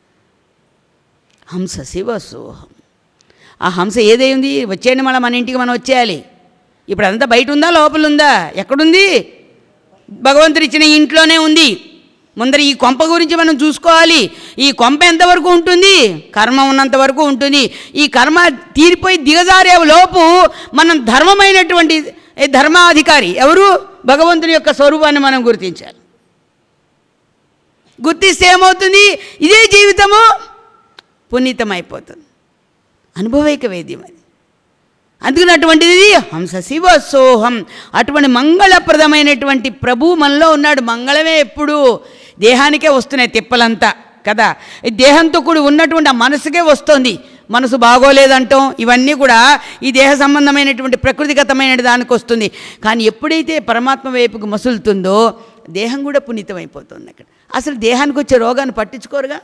హంస శివ సోహం ఆ హంస ఏదైంది వచ్చేయండి మళ్ళీ మన ఇంటికి మనం వచ్చేయాలి ఇప్పుడు అదంతా బయట ఉందా లోపల ఉందా ఎక్కడుంది భగవంతుడు ఇచ్చిన ఇంట్లోనే ఉంది ముందర ఈ కొంప గురించి మనం చూసుకోవాలి ఈ కొంప ఎంతవరకు ఉంటుంది కర్మ ఉన్నంత వరకు ఉంటుంది ఈ కర్మ తీరిపోయి దిగజారే లోపు మనం ధర్మమైనటువంటి ఏ ధర్మాధికారి ఎవరు భగవంతుని యొక్క స్వరూపాన్ని మనం గుర్తించాలి గుర్తిస్తే ఏమవుతుంది ఇదే జీవితము పునీతమైపోతుంది అనుభవైక వేద్యం అది అందుకని అటువంటిది హంస శివ సోహం అటువంటి మంగళప్రదమైనటువంటి ప్రభు మనలో ఉన్నాడు మంగళమే ఎప్పుడు దేహానికే వస్తున్నాయి తిప్పలంతా కదా ఈ దేహంతో కూడి ఉన్నటువంటి ఆ మనసుకే వస్తుంది మనసు బాగోలేదంటాం ఇవన్నీ కూడా ఈ దేహ సంబంధమైనటువంటి ప్రకృతిగతమైన దానికి వస్తుంది కానీ ఎప్పుడైతే పరమాత్మ వైపుకు మసులుతుందో దేహం కూడా పునీతమైపోతుంది అక్కడ అసలు దేహానికి వచ్చే రోగాన్ని పట్టించుకోరుగా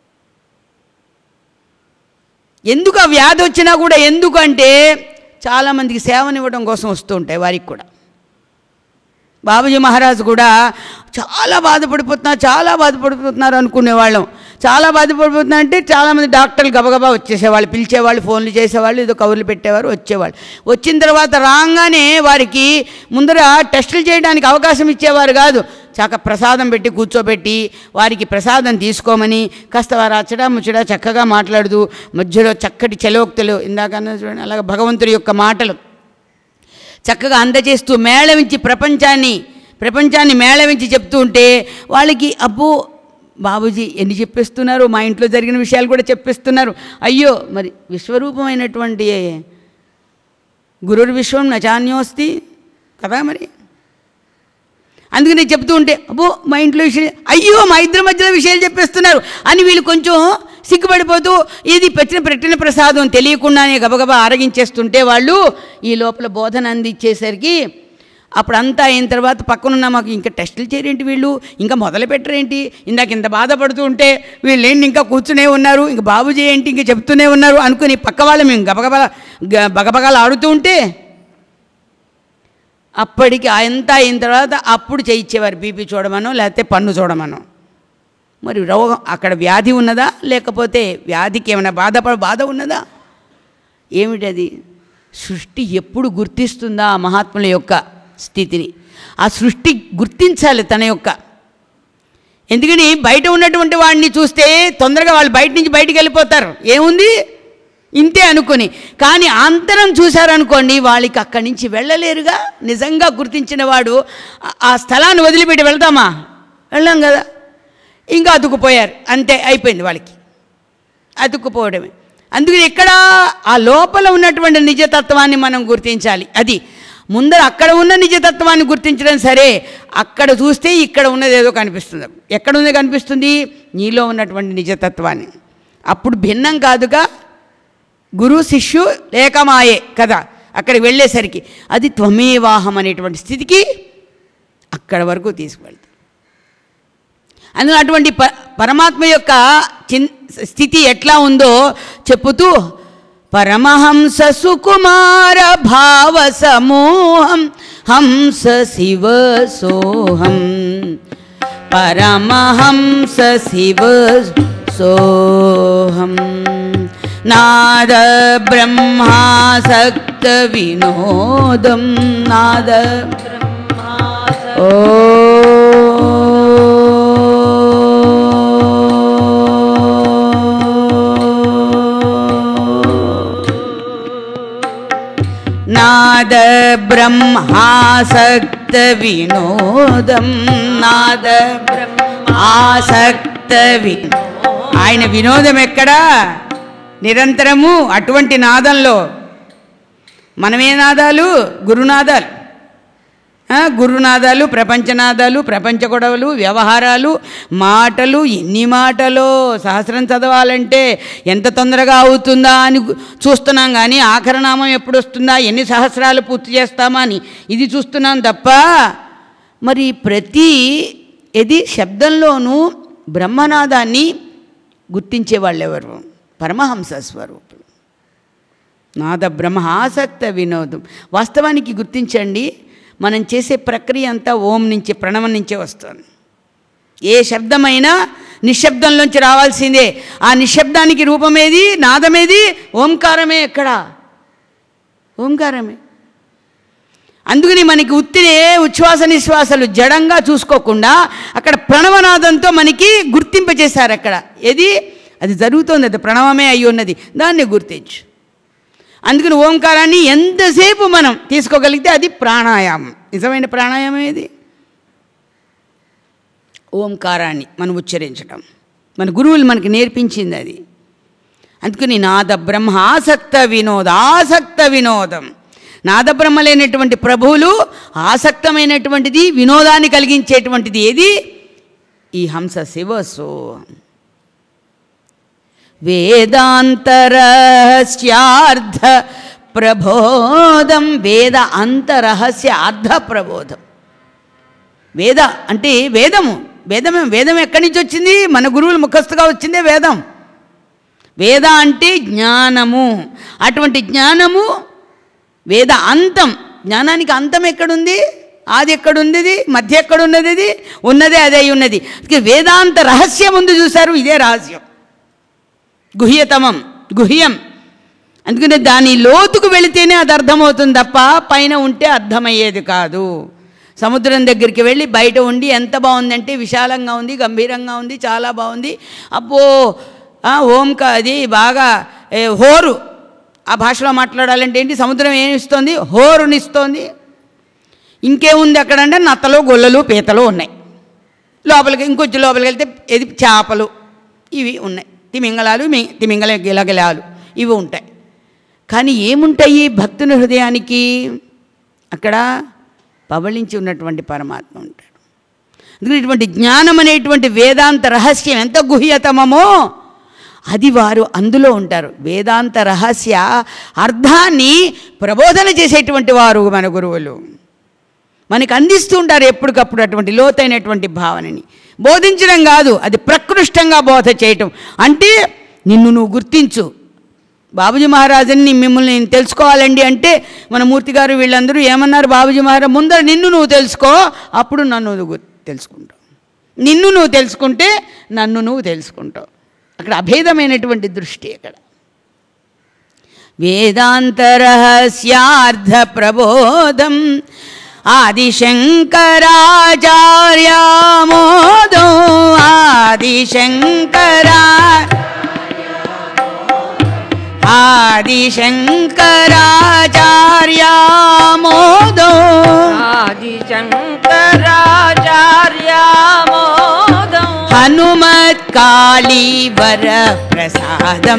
ఎందుకు ఆ వ్యాధి వచ్చినా కూడా ఎందుకు అంటే చాలామందికి సేవనివ్వడం కోసం వస్తూ ఉంటాయి వారికి కూడా బాబుజీ మహారాజ్ కూడా చాలా బాధపడిపోతున్నారు చాలా బాధపడిపోతున్నారు అనుకునేవాళ్ళం చాలా బాధపడిపోతున్నా అంటే చాలామంది డాక్టర్లు గబగబా వచ్చేసేవాళ్ళు పిలిచేవాళ్ళు ఫోన్లు చేసేవాళ్ళు ఏదో కవర్లు పెట్టేవారు వచ్చేవాళ్ళు వచ్చిన తర్వాత రాగానే వారికి ముందర టెస్టులు చేయడానికి అవకాశం ఇచ్చేవారు కాదు చక్క ప్రసాదం పెట్టి కూర్చోబెట్టి వారికి ప్రసాదం తీసుకోమని కాస్త వారు అచ్చడా ముచ్చడా చక్కగా మాట్లాడుతూ మధ్యలో చక్కటి చలోక్తులు ఇందాకన్నా చూడండి అలాగే భగవంతుడి యొక్క మాటలు చక్కగా అందజేస్తూ మేళవించి ప్రపంచాన్ని ప్రపంచాన్ని మేళవించి చెప్తూ ఉంటే వాళ్ళకి అబ్బో బాబూజీ ఎన్ని చెప్పేస్తున్నారు మా ఇంట్లో జరిగిన విషయాలు కూడా చెప్పేస్తున్నారు అయ్యో మరి విశ్వరూపమైనటువంటి గురుర్ విశ్వం నచాన్యోస్తి కదా మరి అందుకని చెప్తూ ఉంటే అబ్బో మా ఇంట్లో విషయం అయ్యో మా ఇద్దరి మధ్యలో విషయాలు చెప్పేస్తున్నారు అని వీళ్ళు కొంచెం సిగ్గుపడిపోతూ ఇది పెట్టిన పెట్టిన ప్రసాదం తెలియకుండానే గబగబా ఆరగించేస్తుంటే వాళ్ళు ఈ లోపల బోధన అందించేసరికి అప్పుడు అంతా అయిన తర్వాత పక్కనున్న మాకు ఇంకా టెస్టులు చేయరేంటి వీళ్ళు ఇంకా మొదలు పెట్టరేంటి ఇందాక ఇంత బాధపడుతూ ఉంటే వీళ్ళు ఏంటి ఇంకా కూర్చునే ఉన్నారు ఇంకా బాబుజీ ఏంటి ఇంకా చెప్తూనే ఉన్నారు అనుకుని పక్క వాళ్ళు మేము గబగబా గ- బగబగాలు ఆడుతూ ఉంటే అప్పటికి ఎంత అయిన తర్వాత అప్పుడు చేయించేవారు బీపీ చూడమనో లేకపోతే పన్ను చూడమనో మరి రోగం అక్కడ వ్యాధి ఉన్నదా లేకపోతే వ్యాధికి ఏమైనా బాధపడ బాధ ఉన్నదా ఏమిటది సృష్టి ఎప్పుడు గుర్తిస్తుందా ఆ మహాత్ముల యొక్క స్థితిని ఆ సృష్టి గుర్తించాలి తన యొక్క ఎందుకని బయట ఉన్నటువంటి వాడిని చూస్తే తొందరగా వాళ్ళు బయట నుంచి బయటికి వెళ్ళిపోతారు ఏముంది ఇంతే అనుకుని కానీ అంతరం చూశారనుకోండి వాళ్ళకి అక్కడి నుంచి వెళ్ళలేరుగా నిజంగా గుర్తించిన వాడు ఆ- ఆ స్థలాన్ని వదిలిపెట్టి వెళ్తామా వెళ్ళాం కదా ఇంకా అతుకుపోయారు అంతే అయిపోయింది వాళ్ళకి అతుక్కుపోవడమే అందుకని ఇక్కడ ఆ లోపల ఉన్నటువంటి నిజతత్వాన్ని మనం గుర్తించాలి అది ముందర అక్కడ ఉన్న నిజతత్వాన్ని గుర్తించడం సరే అక్కడ చూస్తే ఇక్కడ ఉన్నది ఏదో కనిపిస్తుంది ఎక్కడ ఉంది కనిపిస్తుంది నీలో ఉన్నటువంటి నిజతత్వాన్ని అప్పుడు భిన్నం కాదుగా గురు శిష్యు లేకమాయే కదా అక్కడికి వెళ్ళేసరికి అది త్వమేవాహం అనేటువంటి స్థితికి అక్కడ వరకు తీసుకువెళ్తాం అందులో అటువంటి ప పరమాత్మ యొక్క చిన్ స్థితి ఎట్లా ఉందో చెప్పుతూ పరమహంస సుకుమార భావ సమూహం హంస శివ సోహం పరమహంస శివ సోహం నాద బ్రహ్మాసక్త వినోదం నాద ఓ నాద బ్రహ్మాసక్త వినోదం నాద ఆసక్త వి ఆయన వినోదం ఎక్కడా నిరంతరము అటువంటి నాదంలో మనమే నాదాలు గురునాదాలు ఆ, గురునాదాలు ప్రపంచనాదాలు ప్రపంచ గొడవలు వ్యవహారాలు మాటలు ఎన్ని మాటలో సహస్రం చదవాలంటే ఎంత తొందరగా అవుతుందా అని గు- చూస్తున్నాం కానీ ఆఖరనామం ఎప్పుడు వస్తుందా ఎన్ని సహస్రాలు పూర్తి చేస్తామా అని ఇది చూస్తున్నాం తప్ప మరి ప్రతి ఇది శబ్దంలోనూ బ్రహ్మనాదాన్ని గుర్తించే వాళ్ళు ఎవరు పరమహంస స్వరూపులు నాద బ్రహ్మ ఆసక్త వినోదం వాస్తవానికి గుర్తించండి మనం చేసే ప్రక్రియ అంతా ఓం నుంచి ప్రణవం నుంచే వస్తుంది ఏ శబ్దమైనా నిశ్శబ్దంలోంచి రావాల్సిందే ఆ నిశ్శబ్దానికి రూపమేది నాదమేది ఓంకారమే ఎక్కడ ఓంకారమే అందుకని మనకి ఉత్తినే ఉచ్ఛ్వాస నిశ్వాసలు జడంగా చూసుకోకుండా అక్కడ ప్రణవనాదంతో మనకి గుర్తింపచేశారు అక్కడ ఏది అది జరుగుతోంది అది ప్రణవమే అయి ఉన్నది దాన్ని గుర్తించు అందుకని ఓంకారాన్ని ఎంతసేపు మనం తీసుకోగలిగితే అది ప్రాణాయామం నిజమైన ప్రాణాయామం ఏది ఓంకారాన్ని మనం ఉచ్చరించడం మన గురువులు మనకి నేర్పించింది అది అందుకని నాద బ్రహ్మ ఆసక్త వినోద ఆసక్త వినోదం నాదబ్రహ్మ లేనటువంటి ప్రభువులు ఆసక్తమైనటువంటిది వినోదాన్ని కలిగించేటువంటిది ఏది ఈ హంస శివసోహం వేదాంతరహస్యార్థ ప్రబోధం వేద అంతరహస్య అర్ధ ప్రబోధం వేద అంటే వేదము వేదమే వేదం ఎక్కడి నుంచి వచ్చింది మన గురువులు ముఖస్థుగా వచ్చిందే వేదం వేద అంటే జ్ఞానము అటువంటి జ్ఞానము వేద అంతం జ్ఞానానికి అంతం ఎక్కడుంది ఆది ఎక్కడుంది ఇది? మధ్య ఎక్కడున్నది ఇది ఉన్నదే అదే అయి ఉన్నది అందుకే వేదాంత రహస్యం ముందు చూశారు ఇదే రహస్యం గుహ్యతమం గుహ్యం అందుకనే దాని లోతుకు వెళితేనే అది అర్థమవుతుంది తప్ప పైన ఉంటే అర్థమయ్యేది కాదు సముద్రం దగ్గరికి వెళ్ళి బయట ఉండి ఎంత బాగుందంటే విశాలంగా ఉంది గంభీరంగా ఉంది చాలా బాగుంది అబ్బో ఆ, ఓంకా అది బాగా ఏ, హోరు ఆ భాషలో మాట్లాడాలంటే ఏంటి సముద్రం ఏమి ఇస్తోంది హోరునిస్తోంది ఇంకేముంది అక్కడంటే నత్తలు గొల్లలు పీతలు ఉన్నాయి లోపలికి ఇంకొంచెం లోపలికి వెళ్తే ఇది చేపలు ఇవి ఉన్నాయి తిమింగళాలు మీ తిమింగళ గిలగిలాలు ఇవి ఉంటాయి కానీ ఏముంటాయి భక్తుని హృదయానికి అక్కడ పవళించి ఉన్నటువంటి పరమాత్మ ఉంటాడు అందుకని ఇటువంటి జ్ఞానం అనేటువంటి వేదాంత రహస్యం ఎంత గుహ్యతమమో అది వారు అందులో ఉంటారు వేదాంత రహస్య అర్థాన్ని ప్రబోధన చేసేటువంటి వారు మన గురువులు మనకి అందిస్తూ ఉంటారు ఎప్పటికప్పుడు అటువంటి లోతైనటువంటి భావనని బోధించడం కాదు అది ప్రకృష్టంగా బోధ చేయటం అంటే నిన్ను నువ్వు గుర్తించు బాబుజీ మహారాజుని మిమ్మల్ని నేను తెలుసుకోవాలండి అంటే మన మూర్తి గారు వీళ్ళందరూ ఏమన్నారు బాబుజీ మహారాజ్ ముందర నిన్ను నువ్వు తెలుసుకో అప్పుడు నన్ను నువ్వు గుర్- తెలుసుకుంటావు నిన్ను నువ్వు తెలుసుకుంటే నన్ను నువ్వు తెలుసుకుంటావు అక్కడ అభేదమైనటువంటి దృష్టి అక్కడ వేదాంతరహస్యార్థ ప్రబోధం ఆదిశంకరాచార్యామోదో ఆదిశంకరా ఆదిశంకరాచార్యామోదో ఆదిశంకరాచార్యామోదం హనుమత్ కాళీవర ప్రసాదం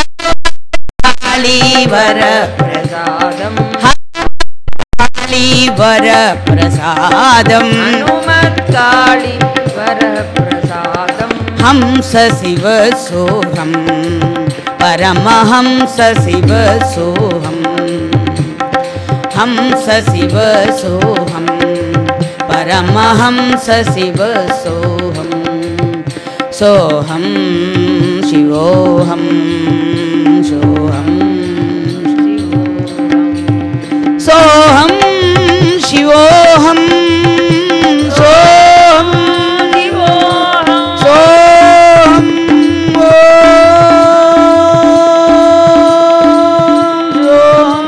కాళీవర ప్రసాదం కాళీవర ప్రసాదం హనుమత్కాళి వరప్రసాదం హంస శివ సోహం పరమహంస శివ సోహం హంస శివ సోహం పరమహంస శివ సోహం సోహం శివోహం సోహం సోహం శివోహం సోహం సోహం ఓం సోహం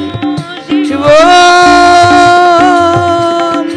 శివోహం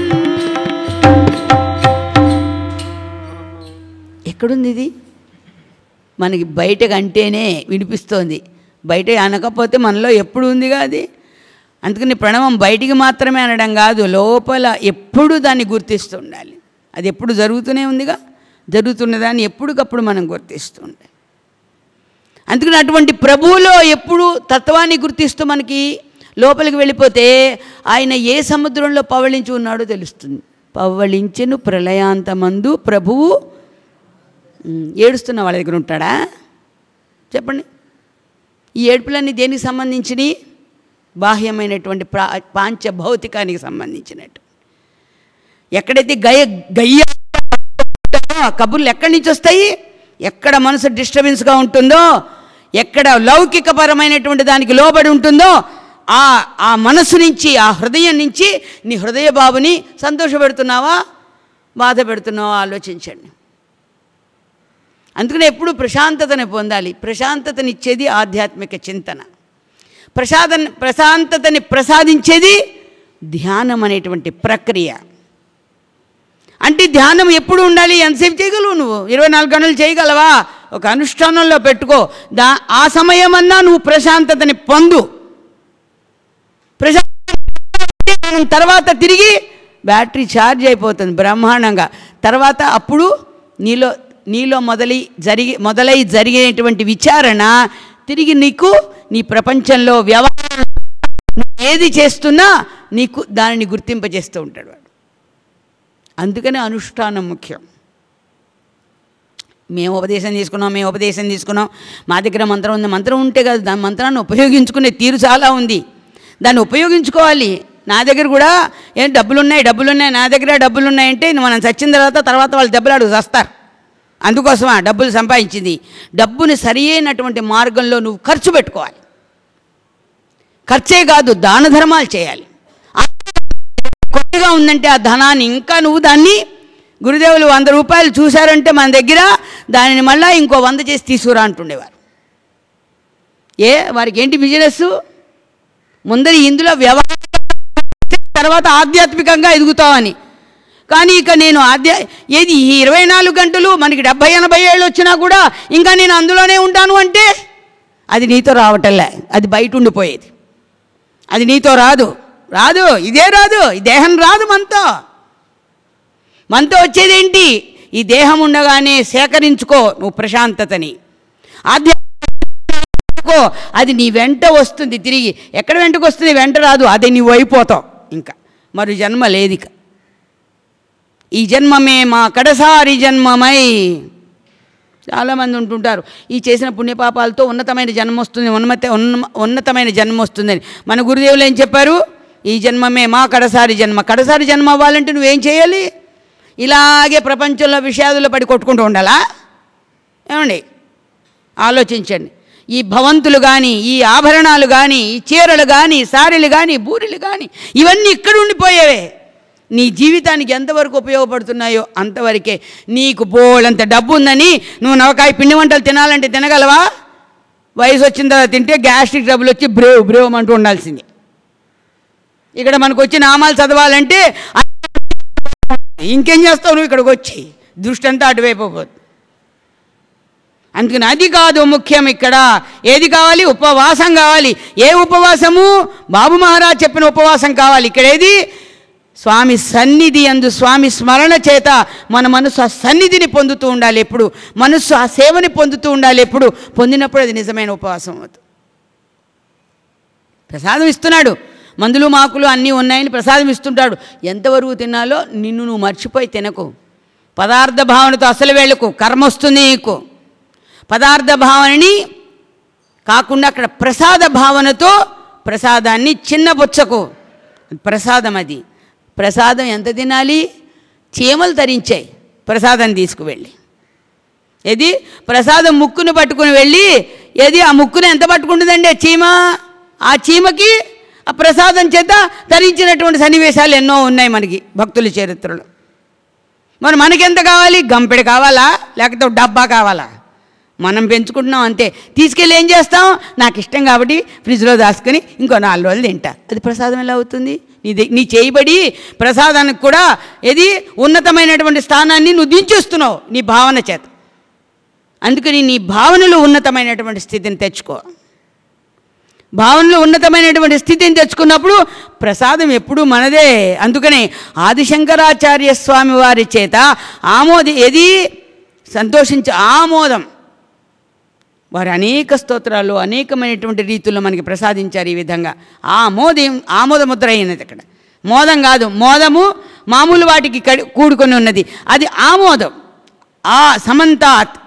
ఎక్కడుంది ఇది మనకి బయటకు అంటేనే వినిపిస్తోంది బయట అనకపోతే మనలో ఎప్పుడు ఉందిగా అది అందుకని ప్రణవం బయటికి మాత్రమే అనడం కాదు లోపల ఎప్పుడు దాన్ని గుర్తిస్తూ ఉండాలి అది ఎప్పుడు జరుగుతూనే ఉందిగా జరుగుతున్నదాన్ని ఎప్పటికప్పుడు మనం గుర్తిస్తూ ఉండాలి అందుకని అటువంటి ప్రభువులో ఎప్పుడు తత్వాన్ని గుర్తిస్తూ మనకి లోపలికి వెళ్ళిపోతే ఆయన ఏ సముద్రంలో పవళించి ఉన్నాడో తెలుస్తుంది పవళించెను ప్రళయాంతమందు ప్రభువు ఉమ్, ఏడుస్తున్న వాళ్ళ దగ్గర ఉంటాడా చెప్పండి ఈ ఏడుపులన్నీ దేనికి సంబంధించినవి బాహ్యమైనటువంటి ప్రా పాంచ భౌతికానికి సంబంధించినట్టు ఎక్కడైతే గయ గయ్య ఆ కబుర్లు ఎక్కడి నుంచి వస్తాయి ఎక్కడ మనసు డిస్టర్బెన్స్గా ఉంటుందో ఎక్కడ లౌకికపరమైనటువంటి దానికి లోబడి ఉంటుందో ఆ ఆ మనసు నుంచి ఆ హృదయం నుంచి నీ హృదయ బాబుని సంతోషపెడుతున్నావా బాధ పెడుతున్నావా ఆలోచించండి అందుకనే ఎప్పుడు ప్రశాంతతని పొందాలి ప్రశాంతతనిచ్చేది ఆధ్యాత్మిక చింతన ప్రసాద ప్రశాంతతని ప్రసాదించేది ధ్యానం అనేటువంటి ప్రక్రియ అంటే ధ్యానం ఎప్పుడు ఉండాలి ఎంతసేపు చేయగలవు నువ్వు ఇరవై నాలుగు గంటలు చేయగలవా ఒక అనుష్ఠానంలో పెట్టుకో దా ఆ సమయమన్నా నువ్వు ప్రశాంతతని పొందు ప్రశాంత తర్వాత తిరిగి బ్యాటరీ ఛార్జ్ అయిపోతుంది బ్రహ్మాండంగా తర్వాత అప్పుడు నీలో నీలో మొదలై జరిగి మొదలై జరిగేటువంటి విచారణ తిరిగి నీకు నీ ప్రపంచంలో వ్యవహారం నువ్వు ఏది చేస్తున్నా నీకు దానిని గుర్తింపజేస్తూ ఉంటాడు వాడు అందుకనే అనుష్ఠానం ముఖ్యం మేము ఉపదేశం తీసుకున్నాం మేము ఉపదేశం తీసుకున్నాం మా దగ్గర మంత్రం ఉంది మంత్రం ఉంటే కాదు దాని మంత్రాన్ని ఉపయోగించుకునే తీరు చాలా ఉంది దాన్ని ఉపయోగించుకోవాలి నా దగ్గర కూడా ఏం డబ్బులు ఉన్నాయి డబ్బులు ఉన్నాయి నా దగ్గర డబ్బులు ఉన్నాయంటే మనం చచ్చిన తర్వాత తర్వాత వాళ్ళు దెబ్బలు అడుగు వస్తారు అందుకోసమా డబ్బులు సంపాదించింది డబ్బుని సరి అయినటువంటి మార్గంలో నువ్వు ఖర్చు పెట్టుకోవాలి ఖర్చే కాదు దాన ధర్మాలు చేయాలి కొత్తగా ఉందంటే ఆ ధనాన్ని ఇంకా నువ్వు దాన్ని గురుదేవులు వంద రూపాయలు చూశారంటే మన దగ్గర దానిని మళ్ళా ఇంకో వంద చేసి తీసుకురా అంటుండేవారు ఏ వారికి ఏంటి బిజినెస్ ముందర ఇందులో వ్యవహారం తర్వాత ఆధ్యాత్మికంగా ఎదుగుతామని కానీ ఇక నేను ఆధ్యా ఏది ఈ ఇరవై నాలుగు గంటలు మనకి డెబ్భై ఎనభై ఏళ్ళు వచ్చినా కూడా ఇంకా నేను అందులోనే ఉంటాను అంటే అది నీతో రావటంలే అది బయట ఉండిపోయేది అది నీతో రాదు రాదు ఇదే రాదు ఈ దేహం రాదు మనతో మనతో వచ్చేదేంటి ఈ దేహం ఉండగానే సేకరించుకో నువ్వు ప్రశాంతతని ఆధ్యాత్మికో అది నీ వెంట వస్తుంది తిరిగి ఎక్కడ వెంటకు వస్తుంది వెంట రాదు అది నీవు అయిపోతావు ఇంకా మరి జన్మ లేదిక ఈ జన్మమే మా కడసారి జన్మమై చాలామంది ఉంటుంటారు ఈ చేసిన పుణ్యపాపాలతో ఉన్నతమైన జన్మ వస్తుంది ఉన్నత ఉన్న ఉన్నతమైన జన్మ వస్తుందని మన గురుదేవులు ఏం చెప్పారు ఈ జన్మమే మా కడసారి జన్మ కడసారి జన్మ అవ్వాలంటే నువ్వేం చేయాలి ఇలాగే ప్రపంచంలో విషయాదుల్లో పడి కొట్టుకుంటూ ఉండాలా ఏమండి ఆలోచించండి ఈ భవంతులు కానీ ఈ ఆభరణాలు కానీ ఈ చీరలు కానీ సారీలు కానీ బూరెలు కానీ ఇవన్నీ ఇక్కడ ఉండిపోయేవే నీ జీవితానికి ఎంతవరకు ఉపయోగపడుతున్నాయో అంతవరకే నీకు బోలంత డబ్బు ఉందని నువ్వు నవకాయ పిండి వంటలు తినాలంటే తినగలవా వయసు వచ్చిన తర్వాత తింటే గ్యాస్ట్రిక్ ట్రబుల్ వచ్చి బ్రేవ్ బ్రేవ్ అంటూ ఉండాల్సింది ఇక్కడ మనకు వచ్చి నామాలు చదవాలంటే ఇంకేం చేస్తావు నువ్వు ఇక్కడికి వచ్చి దృష్టి అంతా అటువైపు పోతుంది అందుకని అది కాదు ముఖ్యం ఇక్కడ ఏది కావాలి ఉపవాసం కావాలి ఏ ఉపవాసము బాబు మహారాజ్ చెప్పిన ఉపవాసం కావాలి ఇక్కడ ఏది స్వామి సన్నిధి అందు స్వామి స్మరణ చేత మన మనసు ఆ సన్నిధిని పొందుతూ ఉండాలి ఎప్పుడు మనస్సు ఆ సేవని పొందుతూ ఉండాలి ఎప్పుడు పొందినప్పుడు అది నిజమైన ఉపవాసం అవుతుంది ప్రసాదం ఇస్తున్నాడు మందులు మాకులు అన్నీ ఉన్నాయని ప్రసాదం ఇస్తుంటాడు ఎంతవరకు తినాలో నిన్ను నువ్వు మర్చిపోయి తినకు పదార్థ భావనతో అసలు వెళ్ళకు కర్మ వస్తుంది నీకు పదార్థ భావనని కాకుండా అక్కడ ప్రసాద భావనతో ప్రసాదాన్ని చిన్నబుచ్చకు ప్రసాదం అది ప్రసాదం ఎంత తినాలి చీమలు తరించాయి ప్రసాదం తీసుకువెళ్ళి ఏది ప్రసాదం ముక్కును పట్టుకుని వెళ్ళి ఏది ఆ ముక్కును ఎంత పట్టుకుంటుందండి ఆ చీమ ఆ చీమకి ఆ ప్రసాదం చేత ధరించినటువంటి సన్నివేశాలు ఎన్నో ఉన్నాయి మనకి భక్తుల చరిత్రలో మరి మనకెంత కావాలి గంపెడు కావాలా లేకపోతే ఒక డబ్బా కావాలా మనం పెంచుకుంటున్నాం అంతే తీసుకెళ్ళి ఏం చేస్తాం నాకు ఇష్టం కాబట్టి ఫ్రిడ్జ్లో దాచుకొని ఇంకో నాలుగు రోజులు తింటా అది ప్రసాదం ఎలా అవుతుంది నీ ద- నీ చేయబడి ప్రసాదానికి కూడా ఏది ఉన్నతమైనటువంటి స్థానాన్ని నువ్వు దించేస్తున్నావు నీ భావన చేత అందుకని నీ భావనలో ఉన్నతమైనటువంటి స్థితిని తెచ్చుకో భావనలో ఉన్నతమైనటువంటి స్థితిని తెచ్చుకున్నప్పుడు ప్రసాదం ఎప్పుడూ మనదే అందుకనే ఆదిశంకరాచార్య స్వామి వారి చేత ఆమోది ఏది సంతోషించే ఆమోదం వారు అనేక స్తోత్రాలు అనేకమైనటువంటి రీతుల్లో మనకి ప్రసాదించారు ఈ విధంగా ఆ మోదం ఆమోద ముద్ర అయినది అక్కడ మోదం కాదు మోదము మామూలు వాటికి కడి కూడుకొని ఉన్నది అది ఆమోదం ఆ సమంతాత్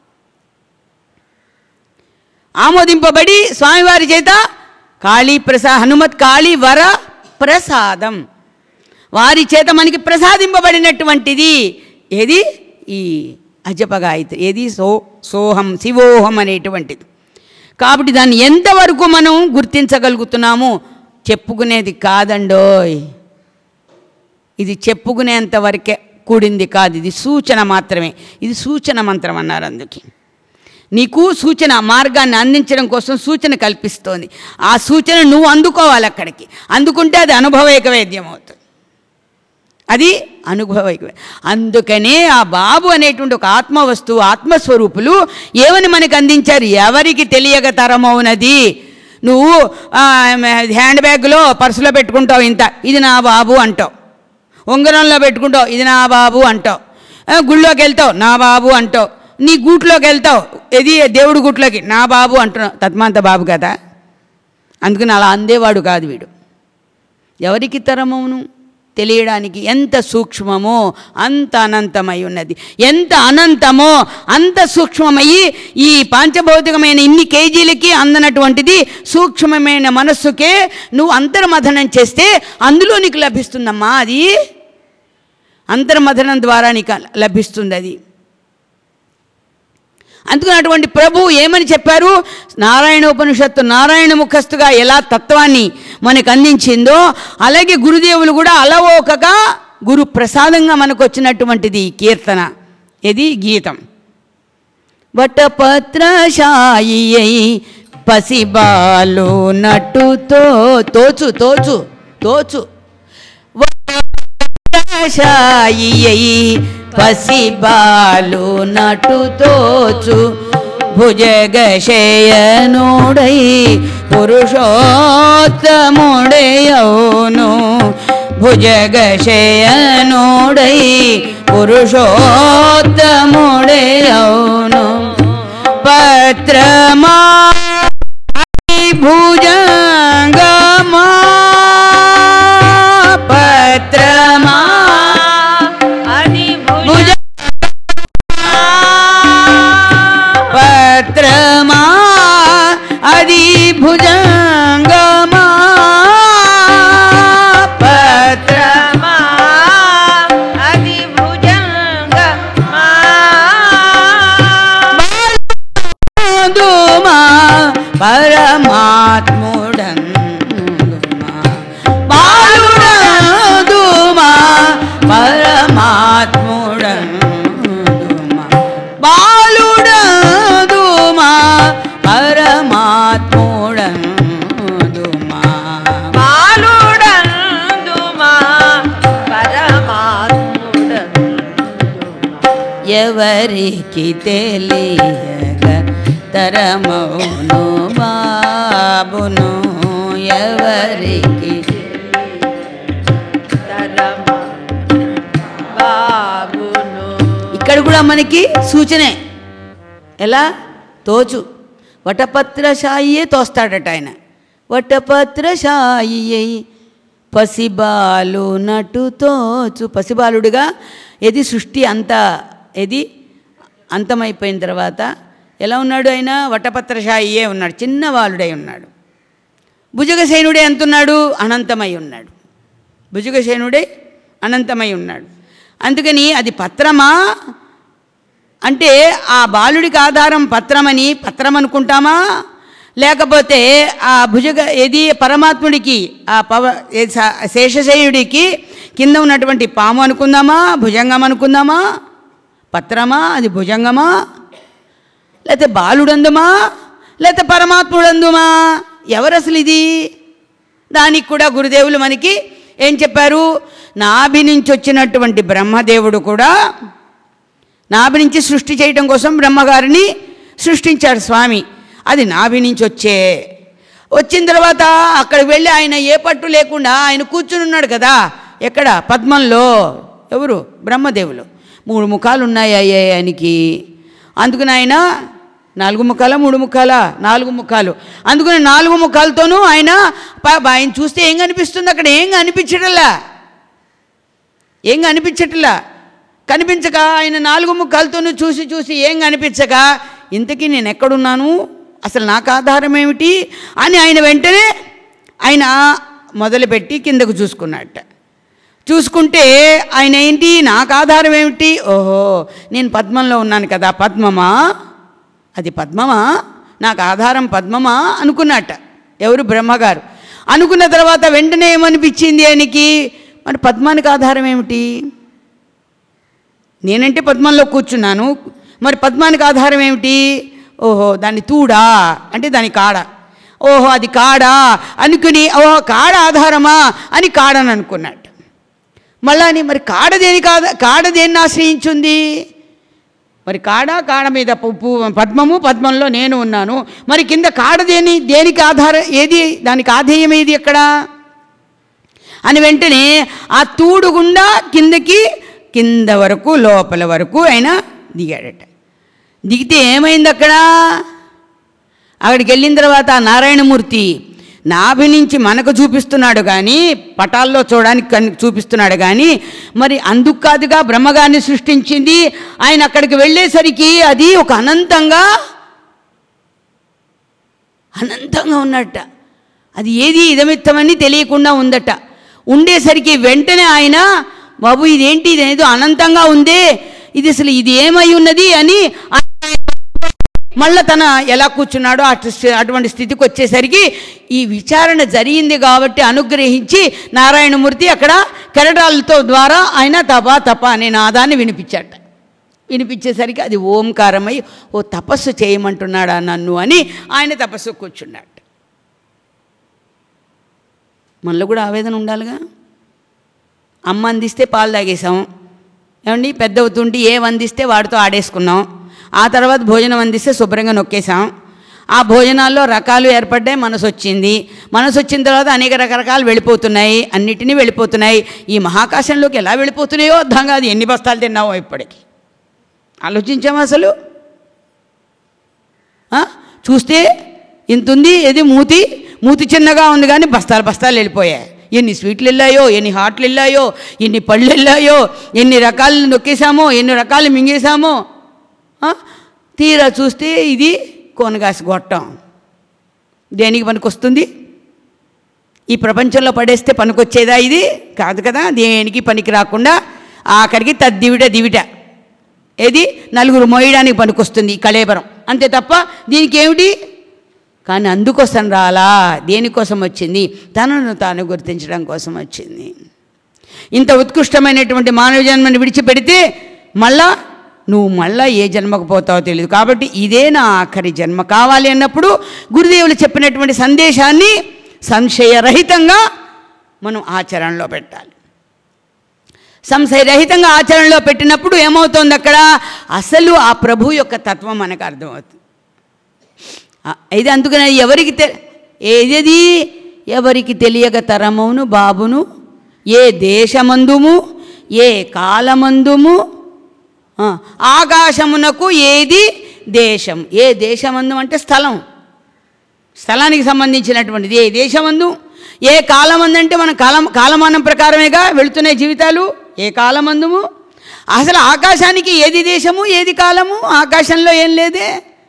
ఆమోదింపబడి స్వామివారి చేత కాళీ ప్రసా హనుమత్ కాళీ వర ప్రసాదం వారి చేత మనకి ప్రసాదింపబడినటువంటిది ఏది ఈ అజప గాయత్రి ఏది సో సోహం శివోహం అనేటువంటిది కాబట్టి దాన్ని ఎంతవరకు మనం గుర్తించగలుగుతున్నాము చెప్పుకునేది కాదండోయ్ ఇది చెప్పుకునేంత వరకే కూడింది కాదు ఇది సూచన మాత్రమే ఇది సూచన మంత్రం అన్నారు అందుకే నీకు సూచన మార్గాన్ని అందించడం కోసం సూచన కల్పిస్తోంది ఆ సూచన నువ్వు అందుకోవాలి అక్కడికి అందుకుంటే అది అనుభవైక వేద్యం అవుతుంది అది అనుభవైక అందుకనే ఆ బాబు అనేటువంటి ఒక ఆత్మ వస్తువు ఆత్మస్వరూపులు ఏమని మనకు అందించారు ఎవరికి తెలియక తరమవునది నువ్వు ఆ, హ్యాండ్ బ్యాగ్లో పర్సులో పెట్టుకుంటావు ఇంత ఇది నా బాబు అంటావు ఉంగరంలో పెట్టుకుంటావు ఇది నా బాబు అంటావు ఆ, గుళ్ళోకి వెళ్తావు నా బాబు అంటావు నీ గూట్లోకి వెళ్తావు ఇది దేవుడి గూట్లోకి నా బాబు అంటున్నావు తత్మాంత బాబు కదా అందుకని అలా అందేవాడు కాదు వీడు ఎవరికి తరమవును తెలియడానికి ఎంత సూక్ష్మమో అంత అనంతమై ఉన్నది ఎంత అనంతమో అంత సూక్ష్మమయ్యి ఈ పాంచభౌతికమైన ఇన్ని కేజీలకి అందనటువంటిది సూక్ష్మమైన మనస్సుకే నువ్వు అంతర్మథనం చేస్తే అందులో నీకు లభిస్తుందమ్మా అది అంతర్మథనం ద్వారా నీకు లభిస్తుంది అది అందుకని అటువంటి ప్రభు ఏమని చెప్పారు నారాయణ ఉపనిషత్తు నారాయణ ముఖస్థుగా ఎలా తత్వాన్ని మనకు అందించిందో అలాగే గురుదేవులు కూడా అలవోకగా గురు ప్రసాదంగా మనకు వచ్చినటువంటిది ఈ కీర్తన ఇది గీతం వటపత్రశాయి పసిబాలు నటుతో తోచు తోచు తోచు శాయి పసిబాలు నటుతోచు భుజగశయనుడై పురుషోత్తముడయౌను భుజగశయనుడై పురుషోత్తముడయౌను పత్రమా భుజంగమా పత్రమా అది భుజ పత్రమా అది భుజంగమా పత్ర భుజమా అది భుజంగమా దుమా పరమాత్ముడందుమా బాలుడందుమా పరమాత్ముడందుమా బాలుడందుమా పరమాత్ముడందుమా బాలుడందుమా పరమాత్ముడందుమా ఎవరికి తెలియగ తరమౌను బాబును ఎవరికి తరమ బాబును ఇక్కడ కూడా మనకి సూచనే ఎలా తోచు వటపత్రశాయియే తోస్తాడట ఆయన వటపత్రశాయి పసిబాలు నటు తోచు పసిబాలుడుగా ఏది సృష్టి అంత ఏది అంతమైపోయిన తర్వాత ఎలా ఉన్నాడు ఆయన వటపత్రశాయియే ఉన్నాడు చిన్న బాలుడై ఉన్నాడు భుజగసేనుడే ఎంతున్నాడు అనంతమై ఉన్నాడు భుజగసేనుడే అనంతమై ఉన్నాడు అందుకని అది పత్రమా అంటే ఆ బాలుడికి ఆధారం పత్రమని పత్రం అనుకుంటామా లేకపోతే ఆ భుజగ ఏది పరమాత్ముడికి ఆ పవ ఏ స- శేషశయుడికి కింద ఉన్నటువంటి పాము అనుకుందామా భుజంగం అనుకుందామా పత్రమా అది భుజంగమా లేకపోతే బాలుడందుమా లేకపోతే పరమాత్ముడందుమా ఎవరు అసలు ఇది దానికి కూడా గురుదేవులు మనకి ఏం చెప్పారు నాభి నుంచి వచ్చినటువంటి బ్రహ్మదేవుడు కూడా నాభి నుంచి సృష్టి చేయడం కోసం బ్రహ్మగారిని సృష్టించాడు స్వామి అది నాభి నుంచి వచ్చే వచ్చిన తర్వాత అక్కడికి వెళ్ళి ఆయన ఏ పట్టు లేకుండా ఆయన కూర్చుని ఉన్నాడు కదా ఎక్కడ పద్మంలో ఎవరు బ్రహ్మదేవులు మూడు ముఖాలు ఉన్నాయి అయ్యే ఆయనకి అందుకని ఆయన నాలుగు ముఖాల మూడు ముఖాల నాలుగు ముఖాలు అందుకని నాలుగు ముఖాలతోనూ ఆయన పా- ఆయన చూస్తే ఏం కనిపిస్తుంది అక్కడ ఏం కనిపించడల్లా ఏం కనిపించట్లా కనిపించక ఆయన నాలుగు ముఖాలతోనూ చూసి చూసి ఏం కనిపించక ఇంతకీ నేను ఎక్కడున్నాను అసలు నాకు ఆధారం ఏమిటి అని ఆయన వెంటనే ఆయన మొదలుపెట్టి కిందకు చూసుకున్నట్ట చూసుకుంటే ఆయన ఏంటి నాకు ఆధారం ఏమిటి ఓహో నేను పద్మంలో ఉన్నాను కదా పద్మమా అది పద్మమా నాకు ఆధారం పద్మమా అనుకున్నట్ట ఎవరు బ్రహ్మగారు అనుకున్న తర్వాత వెంటనే ఏమనిపించింది ఆయనకి మరి పద్మానికి ఆధారం ఏమిటి నేనంటే పద్మంలో కూర్చున్నాను మరి పద్మానికి ఆధారం ఏమిటి ఓహో దాన్ని తూడా అంటే దాని కాడ ఓహో అది కాడా అనుకుని ఓహో కాడ ఆధారమా అని కాడని అనుకున్నట్టు మళ్ళా అని మరి కాడ దేనికి ఆధ- కాడ దేన్ని ఆశ్రయించుంది మరి కాడ కాడ మీద పు- పు- పద్మము పద్మంలో నేను ఉన్నాను మరి కింద కాడ దేని దేనికి ఆధారం ఏది దానికి ఆధేయం ఏది ఎక్కడ అని వెంటనే ఆ తూడు గుండా కిందకి కింద వరకు లోపల వరకు ఆయన దిగాడట దిగితే ఏమైంది అక్కడ అక్కడికి వెళ్ళిన తర్వాత ఆ నారాయణమూర్తి నాభి నుంచి మనకు చూపిస్తున్నాడు కానీ పటాల్లో చూడడానికి కన్- చూపిస్తున్నాడు కానీ మరి అందుకు కాదుగా బ్రహ్మగారిని సృష్టించింది ఆయన అక్కడికి వెళ్ళేసరికి అది ఒక అనంతంగా అనంతంగా ఉన్నట్ట అది ఏది ఇదమిత్తమని తెలియకుండా ఉందట ఉండేసరికి వెంటనే ఆయన బాబు ఇదేంటి ఇదేదో అనంతంగా ఉందే ఇది అసలు ఇది ఏమై ఉన్నది అని ఆయన మళ్ళా తన ఎలా కూర్చున్నాడో అటు స్థి- అటువంటి స్థితికి వచ్చేసరికి ఈ విచారణ జరిగింది కాబట్టి అనుగ్రహించి నారాయణమూర్తి అక్కడ కెరటాలతో ద్వారా ఆయన తప తప అనే నాదాన్ని వినిపించాట వినిపించేసరికి అది ఓంకారమై ఓ తపస్సు చేయమంటున్నాడా నన్ను అని ఆయన తపస్సు కూర్చున్నాడు మనలో కూడా ఆవేదన ఉండాలిగా అమ్మ అందిస్తే పాలు తాగేసాం ఏమండి పెద్ద అవుతుంటే ఏం అందిస్తే వాడితో ఆడేసుకున్నాం ఆ తర్వాత భోజనం అందిస్తే శుభ్రంగా నొక్కేసాం ఆ భోజనాల్లో రకాలు ఏర్పడ్డాయి మనసు వచ్చింది మనసు వచ్చిన తర్వాత అనేక రకరకాలు వెళ్ళిపోతున్నాయి అన్నిటినీ వెళ్ళిపోతున్నాయి ఈ మహాకాశంలోకి ఎలా వెళ్ళిపోతున్నాయో అర్థం కాదు ఎన్ని బస్తాలు తిన్నావో ఇప్పటికి ఆలోచించామా అసలు ఆ? చూస్తే ఇంత ఉంది ఏది మూతి మూతి చిన్నగా ఉంది కానీ బస్తాలు బస్తాలు వెళ్ళిపోయాయి ఎన్ని స్వీట్లు వెళ్ళాయో ఎన్ని హాట్లు వెళ్ళాయో ఎన్ని పళ్ళు వెళ్ళాయో ఎన్ని రకాలు నొక్కేసామో ఎన్ని రకాలు మింగేసామో ఆ? తీరా చూస్తే ఇది కోనగాసి గొట్టం దేనికి పనికొస్తుంది ఈ ప్రపంచంలో పడేస్తే పనికొచ్చేదా ఇది కాదు కదా దేనికి పనికి రాకుండా ఆఖరికి తద్దివిట దివిట ఏది నలుగురు మోయడానికి పనికొస్తుంది ఈ కళేబరం అంతే తప్ప దీనికి ఏమిటి కానీ అందుకోసం రాలా దేనికోసం వచ్చింది తనను తాను గుర్తించడం కోసం వచ్చింది ఇంత ఉత్కృష్టమైనటువంటి మానవ జన్మని విడిచిపెడితే మళ్ళా నువ్వు మళ్ళా ఏ జన్మకు పోతావో తెలియదు కాబట్టి ఇదే నా ఆఖరి జన్మ కావాలి అన్నప్పుడు గురుదేవులు చెప్పినటువంటి సందేశాన్ని సంశయరహితంగా మనం ఆచరణలో పెట్టాలి సంశయరహితంగా ఆచరణలో పెట్టినప్పుడు ఏమవుతోంది అక్కడ అసలు ఆ ప్రభు యొక్క తత్వం మనకు అర్థమవుతుంది ఆ, ఇది అందుకని ఎవరికి తె ఏది ఎవరికి తెలియక తరమును బాబును ఏ దేశమందుము ఏ కాలమందుము ఆ, ఆకాశమునకు ఏది దేశం ఏ దేశమందు అంటే స్థలం స్థలానికి సంబంధించినటువంటిది ఏ దేశమందు ఏ కాలమందు అంటే మన కాలం కాలమానం ప్రకారమేగా వెళుతున్నాయి జీవితాలు ఏ కాలమందుము అసలు ఆకాశానికి ఏది దేశము ఏది కాలము ఆకాశంలో ఏం లేదే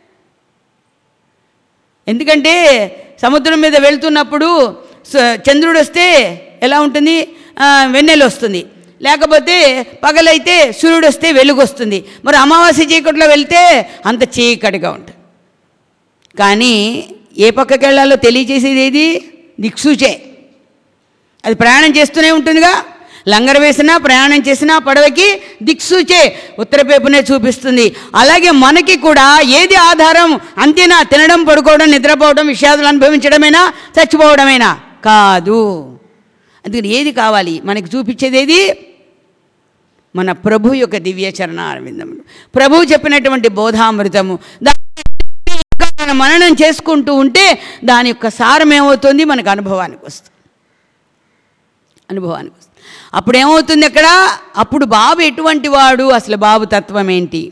ఎందుకంటే సముద్రం మీద వెళ్తున్నప్పుడు స- చంద్రుడు వస్తే ఎలా ఉంటుంది ఆ, వెన్నెల వస్తుంది లేకపోతే పగలైతే సూర్యుడు వస్తే వెలుగు వస్తుంది మరి అమావాస్య చీకట్లో వెళ్తే అంత చీకటిగా ఉంటుంది కానీ ఏ పక్కకి వెళ్ళాలో తెలియచేసేది ఏది దిక్సూచే అది ప్రయాణం చేస్తూనే ఉంటుందిగా లంగర వేసినా ప్రయాణం చేసినా పడవకి దిక్సూచే ఉత్తరపేపునే చూపిస్తుంది అలాగే మనకి కూడా ఏది ఆధారం అంతేనా తినడం పడుకోవడం నిద్రపోవడం విషాదాలు అనుభవించడమేనా చచ్చిపోవడమేనా కాదు అందుకని ఏది కావాలి మనకి చూపించేది ఏది మన ప్రభు యొక్క దివ్య చరణారవిందములు ప్రభు చెప్పినటువంటి బోధామృతము దాన్ని మనం మననం చేసుకుంటూ ఉంటే దాని యొక్క సారం ఏమవుతుంది మనకు అనుభవానికి వస్తుంది అనుభవానికి వస్తుంది అప్పుడు ఏమవుతుంది అక్కడ అప్పుడు బాబు ఎటువంటి వాడు అసలు బాబు తత్వం ఏంటి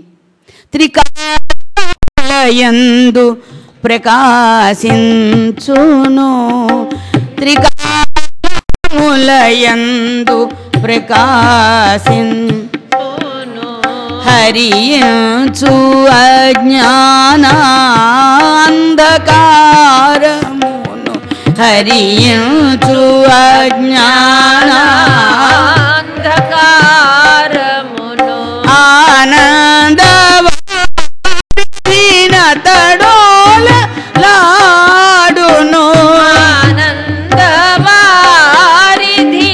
త్రికాలయందు ప్రకాశించును త్రికాలయందు ప్రకాశిన్ హరించు అజ్ఞానాంధకారమును హరించు అజ్ఞాన అంధకారమును తడోల లాడును ఆనందవారిధి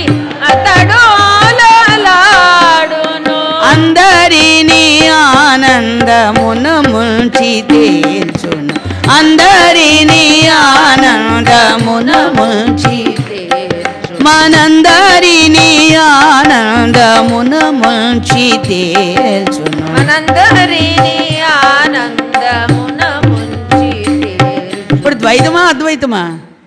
అతడోలలాడును అందరినీ ఆనందమున ముంచి తీర్చును అందరినీ ఆనందమున ముంచి మనందరినీ ఆనందమున ముంచి తేల్చును మనందరినీ ఆనందమున ముంచి ఇప్పుడు ద్వైతమా అద్వైతమా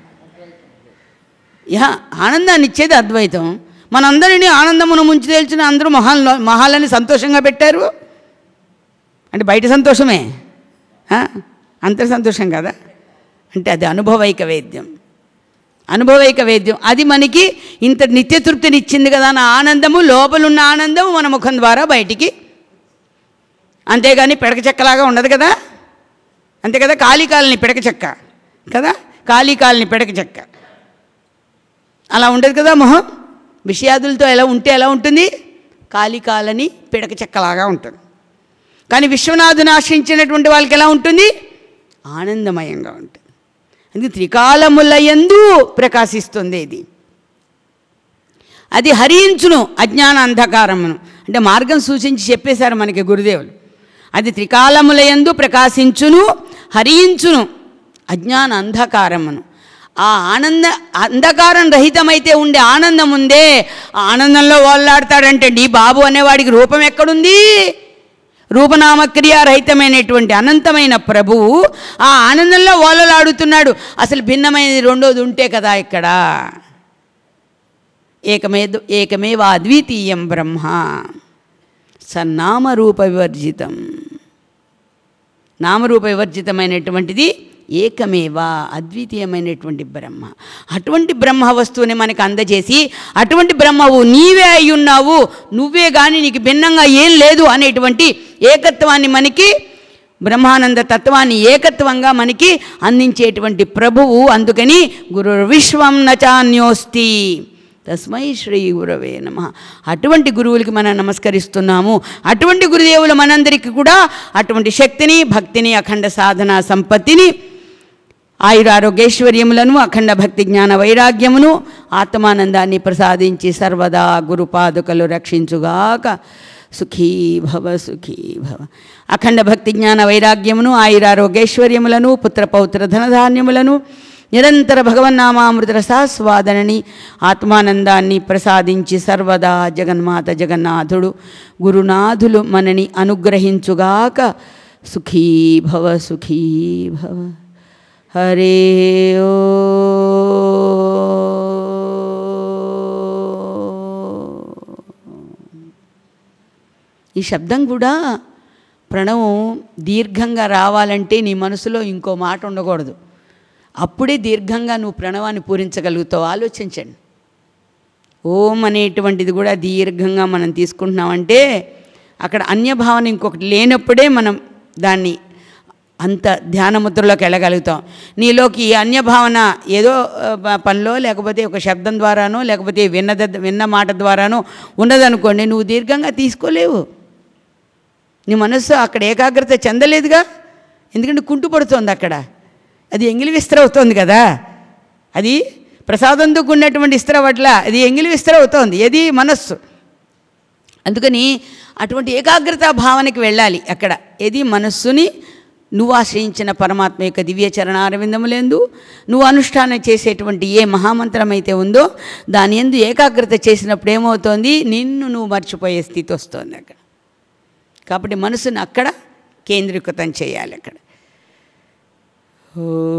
యా ఆనందాన్ని ఇచ్చేది అద్వైతం మనందరినీ ఆనందమును ముంచి తేల్చిన అందరూ మొహాల్లో మొహాలని సంతోషంగా పెట్టారు అంటే బయట సంతోషమే ఆ? అంతర్ సంతోషం కదా అంటే అది అనుభవైక వేద్యం అనుభవైక వేద్యం అది మనకి ఇంత నిత్యతృప్తిని ఇచ్చింది కదా నా ఆనందము లోపలున్న ఆనందము మన ముఖం ద్వారా బయటికి అంతేగాని పిడక చెక్కలాగా ఉండదు కదా అంతే కదా కాళీకాలని పిడక చెక్క కదా కాళీకాలని పిడక చెక్క అలా ఉండదు కదా మొహం విషయాదులతో ఎలా ఉంటే ఎలా ఉంటుంది కాళీకాలని పిడక చెక్కలాగా ఉంటుంది కానీ విశ్వనాథుని ఆశ్రయించినటువంటి వాళ్ళకి ఎలా ఉంటుంది ఆనందమయంగా ఉంటుంది అందుకే త్రికాలములయందు ప్రకాశిస్తుంది ఇది అది హరించును అజ్ఞాన అంధకారమును అంటే మార్గం సూచించి చెప్పేశారు మనకి గురుదేవులు అది త్రికాలములయందు ప్రకాశించును హరించును అజ్ఞాన అంధకారమును ఆ ఆనంద అంధకారం రహితమైతే ఉండే ఆనందం ఉందే ఆ ఆనందంలో వాళ్ళాడతాడంటే నీ బాబు అనేవాడికి రూపం ఎక్కడుంది రూపనామక్రియారహితమైనటువంటి అనంతమైన ప్రభువు ఆ ఆనందంలో ఓలలాడుతున్నాడు అసలు భిన్నమైనది రెండోది ఉంటే కదా ఇక్కడ ఏకమే ఏకమేవ అద్వితీయం బ్రహ్మ సన్నామరూప వివర్జితం నామరూప వివర్జితమైనటువంటిది ఏకమేవ అద్వితీయమైనటువంటి బ్రహ్మ అటువంటి బ్రహ్మ వస్తువుని మనకు అందజేసి అటువంటి బ్రహ్మవు నీవే అయి ఉన్నావు నువ్వే కానీ నీకు భిన్నంగా ఏం లేదు అనేటువంటి ఏకత్వాన్ని మనకి బ్రహ్మానంద తత్వాన్ని ఏకత్వంగా మనకి అందించేటువంటి ప్రభువు అందుకని గురు విశ్వం నచాన్యోస్తి తస్మై శ్రీ గురవే నమ అటువంటి గురువులకి మనం నమస్కరిస్తున్నాము అటువంటి గురుదేవులు మనందరికీ కూడా అటువంటి శక్తిని భక్తిని అఖండ సాధన సంపత్తిని ఆయురారోగ్యైశ్వర్యములను అఖండ భక్తి జ్ఞాన వైరాగ్యమును ఆత్మానందాన్ని ప్రసాదించి సర్వదా గురుపాదుకలు రక్షించుగాక సుఖీ భవ సుఖీ భవ అఖండ భక్తి జ్ఞాన వైరాగ్యమును ఆయురారోగ్యైశ్వర్యములను పుత్రపౌత్ర ధనధాన్యములను నిరంతర భగవన్నామామృత రసాస్వాదనని ఆత్మానందాన్ని ప్రసాదించి సర్వదా జగన్మాత జగన్నాథుడు గురునాథులు మనని అనుగ్రహించుగాక సుఖీ భవ సుఖీ భవ హరి ఓ ఈ శబ్దం కూడా ప్రణవం దీర్ఘంగా రావాలంటే నీ మనసులో ఇంకో మాట ఉండకూడదు అప్పుడే దీర్ఘంగా నువ్వు ప్రణవాన్ని పూరించగలుగుతావు ఆలోచించండి ఓం అనేటువంటిది కూడా దీర్ఘంగా మనం తీసుకుంటున్నామంటే అక్కడ అన్యభావన ఇంకొకటి లేనప్పుడే మనం దాన్ని అంత ధ్యానముద్రలోకి వెళ్ళగలుగుతాం నీలోకి ఈ అన్యభావన ఏదో ఆ, ప- పనిలో లేకపోతే ఒక శబ్దం ద్వారానో లేకపోతే విన్నద విన్న మాట ద్వారానో ఉన్నదనుకోండి నువ్వు దీర్ఘంగా తీసుకోలేవు నీ మనస్సు అక్కడ ఏకాగ్రత చెందలేదుగా ఎందుకంటే కుంటు పడుతోంది అక్కడ అది ఎంగిలి విస్తర అవుతోంది కదా అది ప్రసాదంతో కూడినటువంటి ఇస్త్ర పట్ల అది ఎంగిలి విస్తర అవుతోంది ఏది మనస్సు అందుకని అటువంటి ఏకాగ్రత భావనకి వెళ్ళాలి అక్కడ ఏది మనస్సుని నువ్వు ఆశ్రయించిన పరమాత్మ యొక్క దివ్య చరణారవిందములందు నువ్వు అనుష్ఠానం చేసేటువంటి ఏ మహామంత్రం అయితే ఉందో దాని ఎందు ఏకాగ్రత చేసినప్పుడు ఏమవుతోంది నిన్ను నువ్వు మర్చిపోయే స్థితి వస్తుంది అక్కడ కాబట్టి మనసును అక్కడ కేంద్రీకృతం చేయాలి అక్కడ ఓ